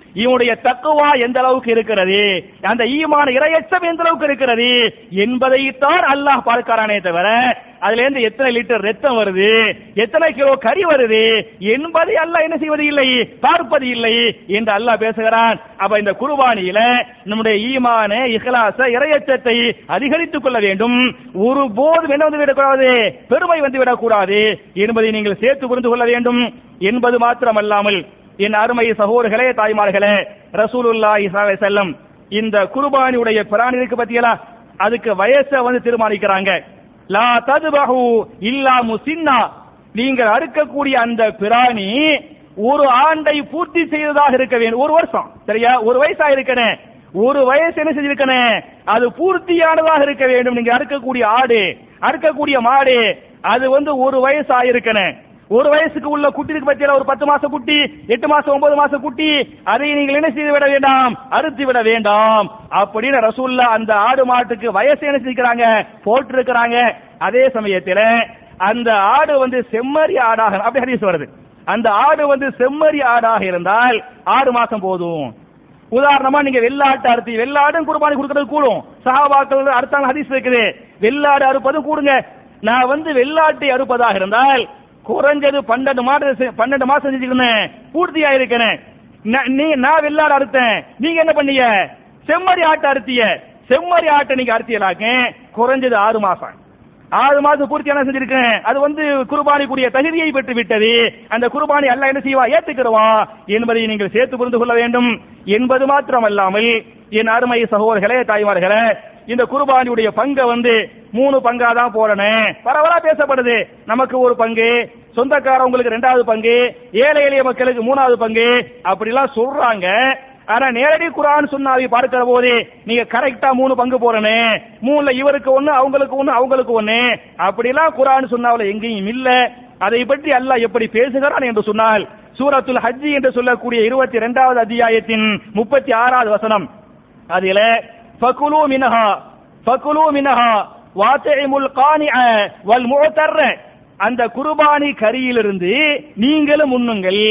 [SPEAKER 1] இவனுடைய தக்குவா எந்த அளவுக்கு இருக்கிறது அந்த ஈமான இரையச்சம் எந்த அளவுக்கு இருக்கிறது என்பதைத்தான் அல்லாஹ் பார்க்கிறானே தவிர அதுல இருந்து எத்தனை லிட்டர் ரத்தம் வருது எத்தனை கிலோ கறி வருது என்பதை அல்லாஹ் என்ன செய்வது இல்லை பார்ப்பது இல்லை என்று அல்லாஹ் பேசுகிறான் அப்ப இந்த குர்பானியில நம்முடைய ஈமான இஹ்லாச இரையச்சத்தை அதிகரித்துக் கொள்ள வேண்டும் ஒரு போதும் என்ன வந்து விடக்கூடாது பெருமை வந்து விடக்கூடாது என்பதை நீங்கள் சேர்த்து புரிந்து கொள்ள வேண்டும் என்பது மாத்திரமல்லாமல் என் அருமை சகோதரர்களே தாய்மார்களே ரசூலுல்லாஹி ஸல்லல்லாஹு அலைஹி வஸல்லம் இந்த குர்பானியுடைய பிராணி இருக்கு பத்தியலா அதுக்கு வயசை வந்து தீர்மானிக்கிறாங்க லா ததுபஹு இல்லா முசின்னா நீங்கள் அறுக்கக்கூடிய அந்த பிராணி ஒரு ஆண்டை பூர்த்தி செய்ததாக இருக்க வேண்டும் ஒரு வருஷம் சரியா ஒரு வயசா இருக்கணும் ஒரு வயசு என்ன செஞ்சிருக்கணும் அது பூர்த்தியானதாக இருக்க வேண்டும் நீங்க அறுக்கக்கூடிய ஆடு அறுக்கக்கூடிய மாடு அது வந்து ஒரு வயசு ஆயிருக்கணும் ஒரு வயசுக்கு உள்ள குட்டிக்கு பத்தியில ஒரு பத்து மாச குட்டி எட்டு மாசம் ஒன்பது மாச குட்டி அதை நீங்கள் என்ன செய்து விட வேண்டாம் அறுத்து விட வேண்டாம் அப்படின்னு ரசூல்லா அந்த ஆடு மாட்டுக்கு வயசு என்ன செஞ்சுக்கிறாங்க போட்டு இருக்கிறாங்க அதே சமயத்தில் அந்த ஆடு வந்து செம்மறி ஆடாக அப்படி ஹதீஸ் வருது அந்த ஆடு வந்து செம்மறி ஆடாக இருந்தால் ஆறு மாசம் போதும் உதாரணமா நீங்க வெள்ளாட்டு அறுத்தி வெள்ளாடும் குர்பானி கொடுக்கறது கூடும் சஹாபாக்கள் அறுத்தாங்க ஹதீஸ் இருக்குது வெள்ளாடு அறுப்பதும் கூடுங்க நான் வந்து வெள்ளாட்டை அறுப்பதாக இருந்தால் குறைஞ்சது பன்னெண்டு மாதம் பன்னெண்டு மாசம் செஞ்சுக்கணும் பூர்த்தியா இருக்கணும் நான் நீ நான் வெள்ளாடு அறுத்தேன் நீங்க என்ன பண்ணீங்க செம்மறி ஆட்டை அறுத்திய செம்மறி ஆட்டை நீங்க அறுத்தியலாக்க குறைஞ்சது ஆறு மாசம் ஆறு மாசம் பூர்த்தியான செஞ்சிருக்கேன் அது வந்து குர்பானி கூடிய தகுதியை பெற்று விட்டது அந்த குர்பானி அல்ல என்ன செய்வா ஏத்துக்கிறவான் என்பதை நீங்கள் சேர்த்து புரிந்து கொள்ள வேண்டும் என்பது மாத்திரமல்லாமல் என் அருமை சகோதரர்களே தாய்மார்களே இந்த குர்பானியுடைய பங்கை வந்து மூணு பங்கா தான் போடணும் பரவலா பேசப்படுது நமக்கு ஒரு பங்கு சொந்தக்காரவங்களுக்கு ரெண்டாவது பங்கு ஏழை எளிய மக்களுக்கு மூணாவது பங்கு அப்படிலாம் சொல்றாங்க ஆனா நேரடி குரான் சுன்னாவி பார்க்கிற போது நீங்க கரெக்டா மூணு பங்கு போறனே மூணுல இவருக்கு ஒண்ணு அவங்களுக்கு ஒண்ணு அவங்களுக்கு ஒண்ணு அப்படிலாம் குரான் சுன்னாவில எங்கேயும் இல்ல அதை பற்றி அல்லாஹ் எப்படி பேசுகிறான் என்று சொன்னால் சூரத்துல் ஹஜ்ஜி என்று சொல்லக்கூடிய இருபத்தி இரண்டாவது அத்தியாயத்தின் முப்பத்தி ஆறாவது வசனம் அதில ஃபகுலு மினஹா ஃபகுலு மினஹா வாத்திமுல் கானிஅ வல் முஅத்தர் அந்த குர்பானி கரியிலிருந்து நீங்களும் உண்ணுங்கள்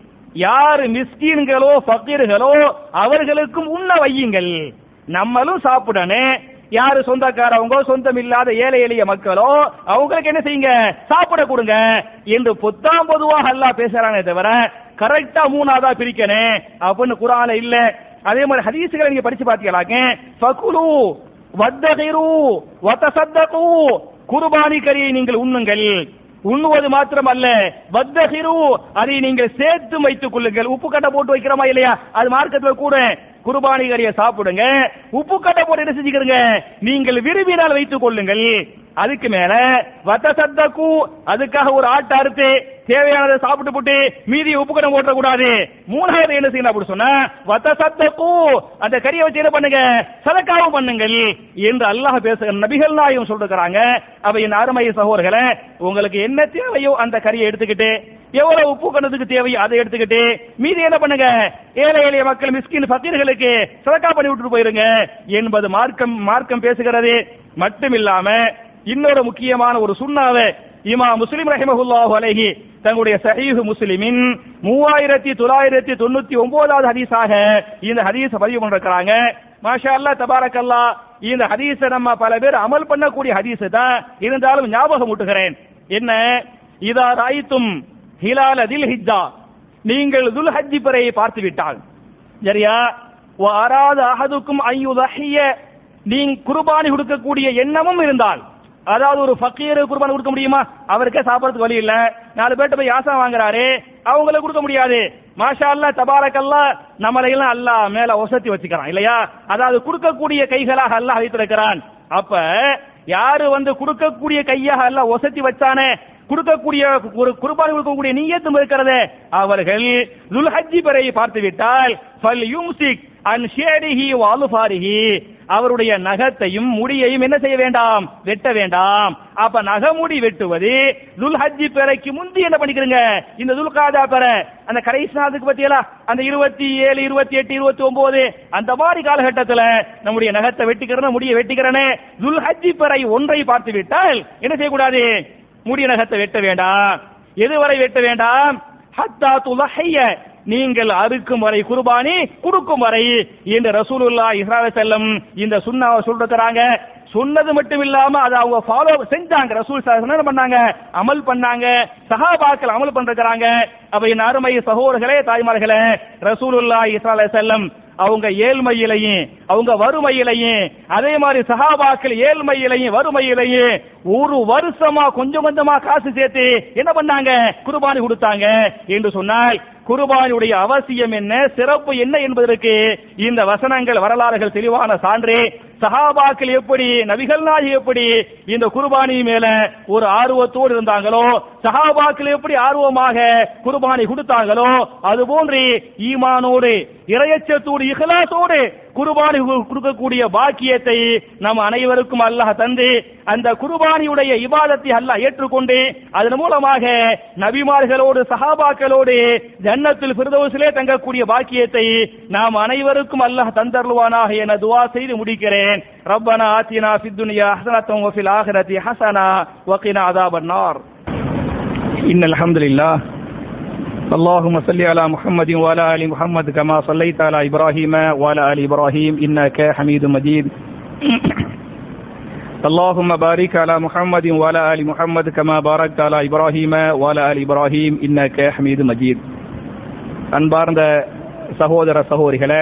[SPEAKER 1] யார் மிஸ்கீன்களோ ஃபக்கீர்களோ அவர்களுக்கும் உண்ண வையுங்கள் நம்மளும் சாப்பிடணும் யாரு சொந்தக்காரவங்க சொந்தம் இல்லாத ஏழை எளிய மக்களோ அவங்களுக்கு என்ன செய்யுங்க சாப்பிட கொடுங்க என்று பொத்தாம் பொதுவாக அல்லாஹ் பேசுறானே தவிர கரெக்டா மூணாவதா பிரிக்கணும் அப்படின்னு குரான இல்ல அதே மாதிரி ஹதீசுகளை நீங்க படிச்சு பாத்தீங்களாக்க ஃபகுலு வத்தகிரு வத்தசத்தகு குர்பானி கரியை நீங்கள் உண்ணுங்கள் உண்ணுவது மாத்திரமல்ல வத்தகிரு அதை நீங்கள் சேர்த்து வைத்துக் கொள்ளுங்கள் உப்பு கட்டை போட்டு வைக்கிறோமா இல்லையா அது மார்க்கத்துல கூட குர்பானி கறியை சாப்பிடுங்க உப்பு கட்டை போட்டு என்ன செஞ்சுக்கிறீங்க நீங்கள் விரும்பினால் வைத்துக் கொள்ளுங்கள் அதுக்கு மேல வத்த சத்தக்கு அதுக்காக ஒரு ஆட்டை அறுத்து தேவையானதை சாப்பிட்டு போட்டு மீதி உப்பு கட்டை போட்ட கூடாது மூணாவது என்ன செய்யணும் அப்படி சொன்னா வத்த சத்தக்கு அந்த கறியை வச்சு என்ன பண்ணுங்க சதக்காவும் பண்ணுங்கள் என்று அல்லாஹ் பேசுகிற நபிகள் நாயும் சொல்லிருக்கிறாங்க அப்ப என் அருமை சகோதரர்களே உங்களுக்கு என்ன தேவையோ அந்த கறியை எடுத்துக்கிட்டு எவ்வளவு உப்பு கணத்துக்கு தேவையோ அதை எடுத்துக்கிட்டு மீதி என்ன பண்ணுங்க ஏழை எளிய மக்கள் மிஸ்கின் பக்கீர்களுக்கு சதக்கா பண்ணி விட்டுட்டு போயிருங்க என்பது மார்க்கம் மார்க்கம் பேசுகிறது மட்டுமில்லாம இன்னொரு முக்கியமான ஒரு சுண்ணாவை இமா முஸ்லிம் ரஹிமஹுல்லாஹு அலைஹி தங்களுடைய சஹீஹ் முஸ்லிமின் மூவாயிரத்தி தொள்ளாயிரத்தி தொண்ணூத்தி ஒன்பதாவது ஹதீஸாக இந்த ஹதீஸை பதிவு பண்ணிருக்கிறாங்க மாஷா அல்லாஹ் தபாரக் அல்லாஹ் இந்த ஹதீஸை நம்ம பல பேர் அமல் பண்ணக்கூடிய ஹதீஸ் தான் இருந்தாலும் ஞாபகம் ஊட்டுகிறேன் என்ன இதா ராயித்தும் ஹிலால தில் ஹிஜ்ஜா நீங்கள் துல் ஹஜ்ஜி பிறையை பார்த்து விட்டால் சரியா அராத அஹதுக்கும் ஐயுதஹிய நீங்க குர்பானி கொடுக்கக்கூடிய எண்ணமும் இருந்தால் அதாவது ஒரு ஃபக்கீர் குர்பானி கொடுக்க முடியுமா அவருக்கே சாப்பிடறதுக்கு வழி இல்ல நாலு பேர்ட்ட போய் யாசம் வாங்குறாரு அவங்களுக்கு கொடுக்க முடியாது மாஷா அல்லா தபாரக் அல்லா நம்மளை எல்லாம் அல்லாஹ் மேல ஒசத்தி வச்சுக்கிறான் இல்லையா அதாவது கொடுக்கக்கூடிய கைகளாக அல்லாஹ் வைத்திருக்கிறான் அப்ப யாரு வந்து கொடுக்கக்கூடிய கையாக அல்லாஹ் ஒசத்தி வச்சானே கொடுக்கக்கூடிய ஒரு குர்பானி கொடுக்கக்கூடிய நீயத்தும் இருக்கிறது அவர்கள் துல்ஹஜ்ஜி பிறையை பார்த்து விட்டால் ஃபல் யும்சிக் அன் ஷேடிஹி வாலுஃபாரிஹி அவருடைய நகத்தையும் முடியையும் என்ன செய்ய வேண்டாம் வெட்ட வேண்டாம் அப்ப நகமுடி வெட்டுவது துல்ஹஜ்ஜி பிறைக்கு முந்தி என்ன பண்ணிக்கிறீங்க இந்த துல்காதா பிறை அந்த கடைசி நாளுக்கு பத்தியலா அந்த இருபத்தி ஏழு இருபத்தி எட்டு இருபத்தி ஒன்பது அந்த மாதிரி காலகட்டத்தில் நம்முடைய நகத்தை வெட்டிக்கிறன முடிய வெட்டிக்கிறனே துல்ஹஜ்ஜி பிறை ஒன்றை பார்த்து விட்டால் என்ன செய்யக்கூடாது முடிய நகத்தை வெட்ட வேண்டாம் எதுவரை வெட்ட வேண்டாம் ஹத்தா துலஹைய நீங்கள் அறுக்கும் வரை குர்பானி கொடுக்கும் வரை என்று ரசூலுல்லா இஸ்ரால செல்லம் இந்த சுண்ணாவை சொல்றாங்க சொன்னது மட்டும் இல்லாம அதை அவங்க ஃபாலோ செஞ்சாங்க ரசூல் ஸல்லல்லாஹு அலைஹி என்ன பண்ணாங்க அமல் பண்ணாங்க சஹாபாக்கள் அமல் பண்றாங்க அப்ப என் அருமை சகோதரர்களே தாய்மார்களே ரசூலுல்லா இஸ்ரால செல்லம் அவங்க ஏழ்மையிலையும் அவங்க வறுமையிலையும் அதே மாதிரி சஹாபாக்கள் ஏழ்மையிலையும் வறுமையிலையும் ஒரு வருஷமா கொஞ்சம் கொஞ்சமா காசு சேர்த்து என்ன பண்ணாங்க குர்பானி கொடுத்தாங்க என்று சொன்னால் குர்பானியுடைய அவசியம் என்ன சிறப்பு என்ன என்பதற்கு இந்த வசனங்கள் வரலாறுகள் தெளிவான சான்று சஹாபாக்கள் எப்படி நபிகள் நாயகி எப்படி இந்த குர்பானி மேல ஒரு ஆர்வத்தோடு இருந்தாங்களோ சஹாபாக்கள் எப்படி ஆர்வமாக குர்பானி கொடுத்தாங்களோ அது போன்று ஈமானோடு இறையச்சத்தோடு இஹ்லாசோடு குர்பானி கு- கொடுக்கக்கூடிய பாக்கியத்தை நம் அனைவருக்கும் அல்லாஹ் தந்து அந்த குர்பானியுடைய இபாதத்தை அல்லாஹ் ஏற்றுக்கொண்டு அதன் மூலமாக நபிமார்களோடு சஹாபாக்களோடு ஜன்னத்தில் ஃபிர்தௌஸிலே தங்கக்கூடிய பாக்கியத்தை நாம் அனைவருக்கும் அல்லாஹ் தந்தருவானாக என துவா செய்து முடிக்கிறேன் ரப்பனா ஆத்தினா ஃபித் துன்யா ஹஸனத்தம் வஃபில் ஆখিরাতি ஹஸனா வகினா அஸாபன் நார் இன்னல் ஹம்துலில்லாஹ் اللهم صل على محمد وعلى ال محمد كما صليت على ابراهيم وعلى ال ابراهيم انك حميد مجيد اللهم بارك على محمد وعلى ال محمد كما باركت على ابراهيم وعلى ال ابراهيم انك حميد مجيد அன்பார்ந்த சகோதர சகோதரிகளே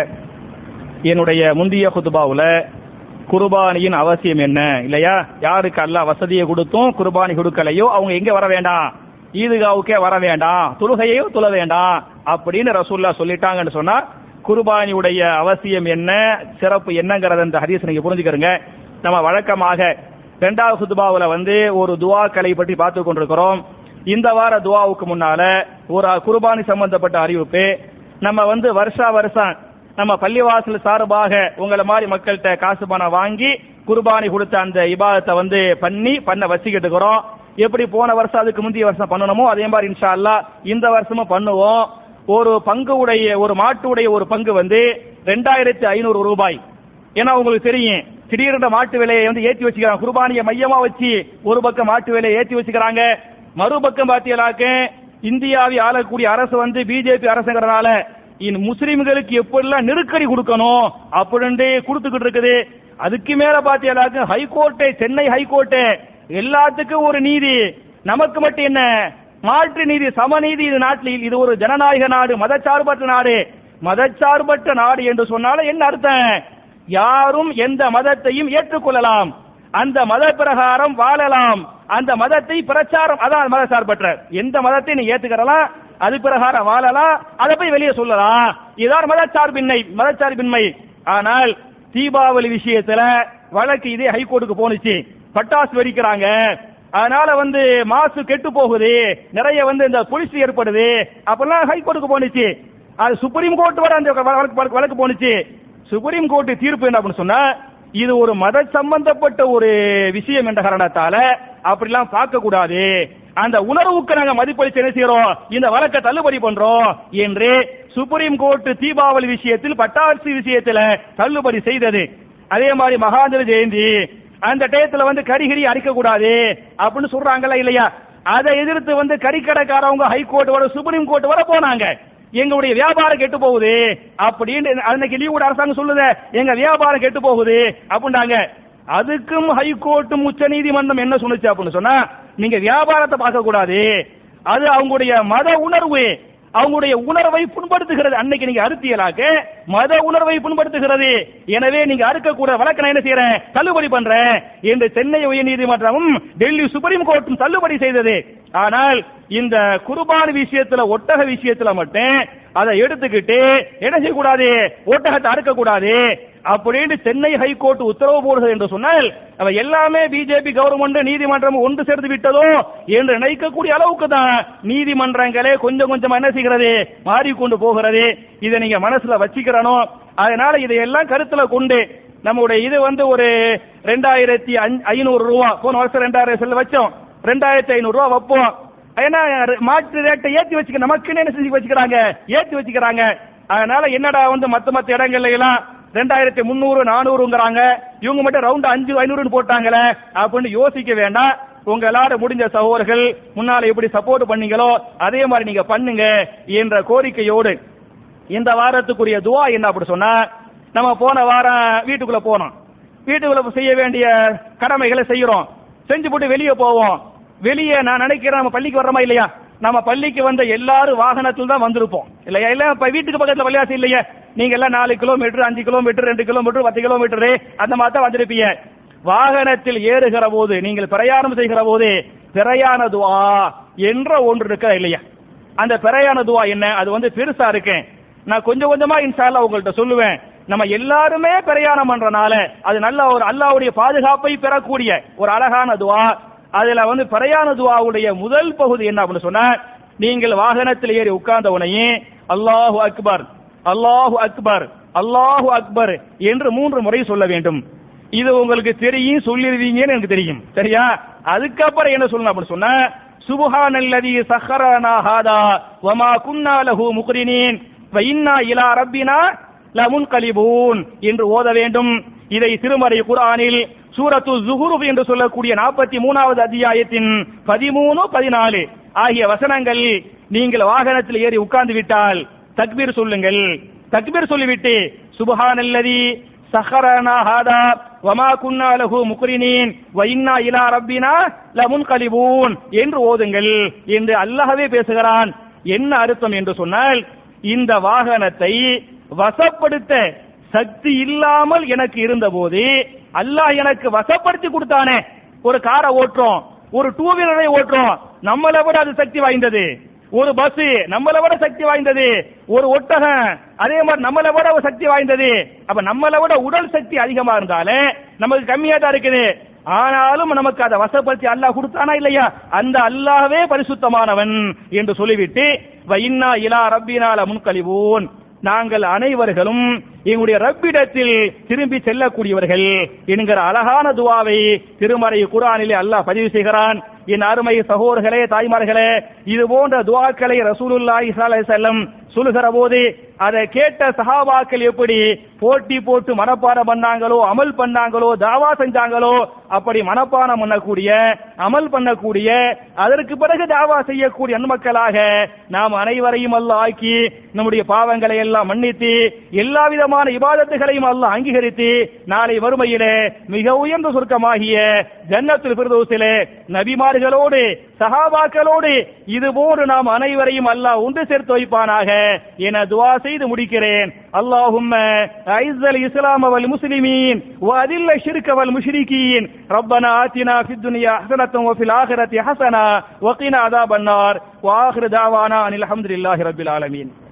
[SPEAKER 1] என்னுடைய முந்தைய குதுபாவுல குர்பானியின் அவசியம் என்ன இல்லையா யாருக்கு அல்லாஹ் வசதியை கொடுத்தும் குர்பானி கொடுக்கலையோ அவங்க எங்க வர வேண்டாம் ஈதுகாவுக்கே வர வேண்டாம் தொழுகையோ தொழ வேண்டாம் அப்படின்னு ரசூல்லா சொல்லிட்டாங்கன்னு சொன்னா குர்பானியுடைய அவசியம் என்ன சிறப்பு என்னங்கிறத இந்த ஹதீஸ் நீங்க புரிஞ்சுக்கிறங்க நம்ம வழக்கமாக இரண்டாவது குதுபாவுல வந்து ஒரு துவாக்களை பற்றி பார்த்து கொண்டிருக்கிறோம் இந்த வார துவாவுக்கு முன்னால ஒரு குர்பானி சம்பந்தப்பட்ட அறிவிப்பு நம்ம வந்து வருஷா வருஷம் நம்ம பள்ளிவாசல் சார்பாக உங்களை மாதிரி மக்கள்கிட்ட காசு பணம் வாங்கி குர்பானி கொடுத்த அந்த இபாதத்தை வந்து பண்ணி பண்ண வச்சுக்கிட்டு இருக்கிறோம் எப்படி போன வருஷம் அதுக்கு முந்தைய வருஷம் பண்ணணுமோ அதே மாதிரி இன்ஷா அல்லாஹ் இந்த வருஷமும் பண்ணுவோம் ஒரு பங்கு உடைய ஒரு மாட்டுடைய ஒரு பங்கு வந்து ரெண்டாயிரத்தி ஐநூறு ரூபாய் ஏன்னா உங்களுக்கு தெரியும் திடீர்னு மாட்டு விலையை வந்து ஏத்தி வச்சுக்கிறாங்க குர்பானியை மையமா வச்சு ஒரு பக்கம் மாட்டு விலையை ஏத்தி வச்சுக்கிறாங்க மறுபக்கம் பாத்தீங்களாக்க இந்தியாவை ஆளக்கூடிய அரசு வந்து பிஜேபி அரசுங்கிறனால இந்த முஸ்லிம்களுக்கு எப்படிலாம் நெருக்கடி கொடுக்கணும் அப்படின்னு கொடுத்துக்கிட்டு இருக்குது அதுக்கு மேல பாத்தீங்களாக்க ஹைகோர்ட்டு சென்னை ஹைகோர்ட்டு எல்லாத்துக்கும் ஒரு நீதி நமக்கு மட்டும் என்ன மாற்று நீதி சமநீதி இது நாட்டில் இது ஒரு ஜனநாயக நாடு மதச்சார்பற்ற நாடு மதச்சார்பற்ற நாடு என்று சொன்னாலும் என்ன அர்த்தம் யாரும் எந்த மதத்தையும் ஏற்றுக்கொள்ளலாம் அந்த மத பிரகாரம் வாழலாம் அந்த மதத்தை பிரச்சாரம் அதான் மதச்சார்பற்ற எந்த மதத்தை நீ ஏத்துக்கிறலாம் அது பிரகாரம் வாழலாம் அதை போய் வெளியே சொல்லலாம் இதான் மதச்சார்பின்மை மதச்சார்பின்மை ஆனால் தீபாவளி விஷயத்துல வழக்கு இதே ஹைகோர்ட்டுக்கு போனுச்சு பட்டாசு வெடிக்கிறாங்க அதனால வந்து மாசு கெட்டு போகுது நிறைய வந்து இந்த புலிசு ஏற்படுது அப்பெல்லாம் ஹைகோர்ட்டுக்கு போனுச்சு அது சுப்ரீம் கோர்ட் வர அந்த வழக்கு வழக்கு- வழக்கு போனுச்சு சுப்ரீம் கோர்ட் தீர்ப்பு என்ன அப்படின்னு சொன்னா இது ஒரு மத சம்பந்தப்பட்ட ஒரு விஷயம் என்ற காரணத்தால அப்படிலாம் பார்க்க கூடாது அந்த உணர்வுக்கு நாங்க மதிப்பளிச்சு என்ன செய்யறோம் இந்த வழக்கை தள்ளுபடி பண்றோம் என்று சுப்ரீம் கோர்ட் தீபாவளி விஷயத்தில் பட்டாசு விஷயத்துல தள்ளுபடி செய்தது அதே மாதிரி மகாந்திர ஜெயந்தி அந்த டயத்துல வந்து கரிகரி அடிக்க கூடாது அப்படின்னு சொல்றாங்களா இல்லையா அதை எதிர்த்து வந்து கறிக்கடைக்காரவங்க ஹைகோர்ட் வர சுப்ரீம் கோர்ட் வர போனாங்க எங்களுடைய வியாபாரம் கெட்டு போகுது அப்படின்னு அன்னைக்கு லீவு அரசாங்கம் சொல்லுது எங்க வியாபாரம் கெட்டு போகுது அப்படின்னாங்க அதுக்கும் ஹைகோர்ட்டும் உச்ச நீதிமன்றம் என்ன சொன்னுச்சு அப்படின்னு சொன்னா நீங்க வியாபாரத்தை பார்க்க கூடாது அது அவங்களுடைய மத உணர்வு அவங்களுடைய உணர்வை புண்படுத்துகிறது அன்னைக்கு நீங்க அறுத்தியலாக்க மத உணர்வை புண்படுத்துகிறது எனவே நீங்க அறுக்கக்கூட வழக்க நான் என்ன செய்யறேன் தள்ளுபடி பண்றேன் என்று சென்னை உயர்நீதிமன்றமும் டெல்லி சுப்ரீம் கோர்ட்டும் தள்ளுபடி செய்தது ஆனால் இந்த குர்பான் விஷயத்துல ஒட்டக விஷயத்துல மட்டும் அதை எடுத்துக்கிட்டு என்ன செய்யக்கூடாது ஒட்டகத்தை அறுக்க கூடாது அப்படின்னு சென்னை ஹைகோர்ட் உத்தரவு போடுகிறது என்று சொன்னால் அவ எல்லாமே பிஜேபி கவர்மெண்ட் நீதிமன்றம் ஒன்று சேர்ந்து விட்டதோ என்று நினைக்கக்கூடிய அளவுக்கு தான் நீதிமன்றங்களே கொஞ்சம் கொஞ்சமா என்ன செய்கிறது மாறிக்கொண்டு போகிறது இதை நீங்க மனசுல வச்சுக்கிறணும் அதனால இதையெல்லாம் கருத்துல கொண்டு நம்முடைய இது வந்து ஒரு ரெண்டாயிரத்தி ஐநூறு ரூபா போன வருஷம் ரெண்டாயிரம் செல்ல வச்சோம் ரெண்டாயிரத்தி ஐநூறு ரூபா வைப்போம் ஏன்னா மாற்று ரேட்டை ஏத்தி வச்சுக்க நமக்குன்னு என்ன செஞ்சு வச்சுக்கிறாங்க ஏத்தி வச்சுக்கிறாங்க அதனால என்னடா வந்து மத்த மத்த இடங்கள்ல எல்லாம் ரெண்டாயிரத்தி முந்நூறு நானூறுங்கிறாங்க இவங்க மட்டும் ரவுண்ட் அஞ்சு ஐநூறுன்னு போட்டாங்களே அப்படின்னு யோசிக்க வேண்டாம் உங்களால முடிஞ்ச சகோதரர்கள் முன்னால எப்படி சப்போர்ட் பண்ணீங்களோ அதே மாதிரி நீங்க பண்ணுங்க என்ற கோரிக்கையோடு இந்த வாரத்துக்குரிய துவா என்ன அப்படி சொன்னா நம்ம போன வாரம் வீட்டுக்குள்ள போனோம் வீட்டுக்குள்ள செய்ய வேண்டிய கடமைகளை செய்யறோம் செஞ்சு போட்டு வெளியே போவோம் வெளியே நான் நினைக்கிறேன் நம்ம பள்ளிக்கு வர்றோமா இல்லையா நம்ம பள்ளிக்கு வந்த எல்லாரும் வாகனத்தில் தான் வந்திருப்போம் இல்லையா இல்ல இப்ப வீட்டுக்கு பக்கத்துல பள்ளியாசி இல்லையா நீங்க எல்லாம் நாலு கிலோமீட்டர் அஞ்சு கிலோமீட்டர் ரெண்டு கிலோமீட்டர் பத்து கிலோமீட்டர் அந்த மாதிரி தான் வந்திருப்பீங்க வாகனத்தில் ஏறுகிற போது நீங்கள் பிரயாணம் செய்கிற போது பிரயாண துவா என்ற ஒன்று இருக்கா இல்லையா அந்த பிரயாண துவா என்ன அது வந்து பெருசா இருக்கேன் நான் கொஞ்சம் கொஞ்சமா இன்ஷால்லா உங்கள்ட்ட சொல்லுவேன் நம்ம எல்லாருமே பிரயாணம் பண்றனால அது நல்ல ஒரு அல்லாவுடைய பாதுகாப்பை பெறக்கூடிய ஒரு அழகான துவா அதுல வந்து பிரயாண துவாவுடைய முதல் பகுதி என்ன அப்படின்னு சொன்னா நீங்கள் வாகனத்தில் ஏறி உட்கார்ந்த உடனே அல்லாஹு அக்பர் அல்லாஹு அக்பர் அல்லாஹு அக்பர் என்று மூன்று முறை சொல்ல வேண்டும் இது உங்களுக்கு தெரியும் சொல்லிருவீங்கன்னு எனக்கு தெரியும் சரியா அதுக்கப்புறம் என்ன சொல்லணும் அப்படின்னு சொன்னா சுபஹானல்லதி சஹரனா ஹாதா வமா குன்னா லஹு முக்ரினீன் வ இன்னா இலா ரப்பினா லமுன்கலிபூன் என்று ஓத வேண்டும் இதை திருமறை குர்ஆனில் சூரத்து ஜுஹுருப் என்று சொல்லக்கூடிய நாற்பத்தி மூணாவது அத்தியாயத்தின் பதிமூணு பதினாலு ஆகிய வசனங்கள் நீங்கள் வாகனத்தில் ஏறி உட்கார்ந்து விட்டால் தக்பீர் சொல்லுங்கள் தக்பீர் சொல்லிவிட்டு சுபஹானல்லதி சஹரனா ஹாதா வமா குன்னா லஹு முக்ரினீன் வ இன்னா இலா ரப்பினா லமுன்கலிபூன் என்று ஓதுங்கள் என்று அல்லாஹ்வே பேசுகிறான் என்ன அர்த்தம் என்று சொன்னால் இந்த வாகனத்தை வசப்படுத்த சக்தி இல்லாமல் எனக்கு இருந்தபோது அல்லாஹ் எனக்கு வசப்படுத்தி கொடுத்தானே ஒரு காரை ஓட்டுறோம் ஒரு டூ வீலரை ஓட்டுறோம் நம்மளை விட அது சக்தி வாய்ந்தது ஒரு பஸ் நம்மளை விட சக்தி வாய்ந்தது ஒரு ஒட்டகம் அதே மாதிரி நம்மளை விட ஒரு சக்தி வாய்ந்தது அப்ப நம்மளை விட உடல் சக்தி அதிகமா இருந்தாலே நமக்கு கம்மியா தான் இருக்குது ஆனாலும் நமக்கு அதை வசப்படுத்தி அல்லாஹ் கொடுத்தானா இல்லையா அந்த அல்லாஹ்வே பரிசுத்தமானவன் என்று சொல்லிவிட்டு வைன்னா இலா ரப்பினால முன்கழிவோன் நாங்கள் அனைவர்களும் எங்களுடைய ரப்பிடத்தில் திரும்பி செல்லக்கூடியவர்கள் என்கிற அழகான துவாவை திருமறை குரானிலே அல்லாஹ் பதிவு செய்கிறான் என் அருமை சகோதரர்களே தாய்மார்களே இது போன்ற துவாக்களை ரசூலுல்லாஹி ஸல்லல்லாஹு அலைஹி வஸல்லம் சொல்லுகிற போது அதை கேட்ட சஹாபாக்கள் எப்படி போட்டி போட்டு மனப்பாடம் பண்ணாங்களோ அமல் பண்ணாங்களோ தாவா செஞ்சாங்களோ அப்படி மனப்பாடம் பண்ணக்கூடிய அமல் பண்ணக்கூடிய அதற்கு பிறகு தாவா செய்யக்கூடிய நன்மக்களாக நாம் அனைவரையும் அல்ல ஆக்கி நம்முடைய பாவங்களை எல்லாம் மன்னித்து எல்லா விதமான இபாதத்துகளையும் அல்ல அங்கீகரித்து நாளை வறுமையிலே மிக உயர்ந்த சுருக்கமாகிய ஜன்னத்துல் பிரதோசிலே நபிமார்களோடு சஹாபாக்களோடு இது போன்று நாம் அனைவரையும் அல்லாஹ் ஒன்று சேர்த்து வைப்பானாக என துவா செய்து முடிக்கிறேன் அல்லாஹும்ம ஐஸல் இஸ்லாம் வல் முஸ்லிமீன் وأذل الشرك والمشركين ربنا آتنا في الدنيا حسنة وفي الآخرة حسنة وقنا عذاب النار وآخر دعوانا أن الحمد لله رب العالمين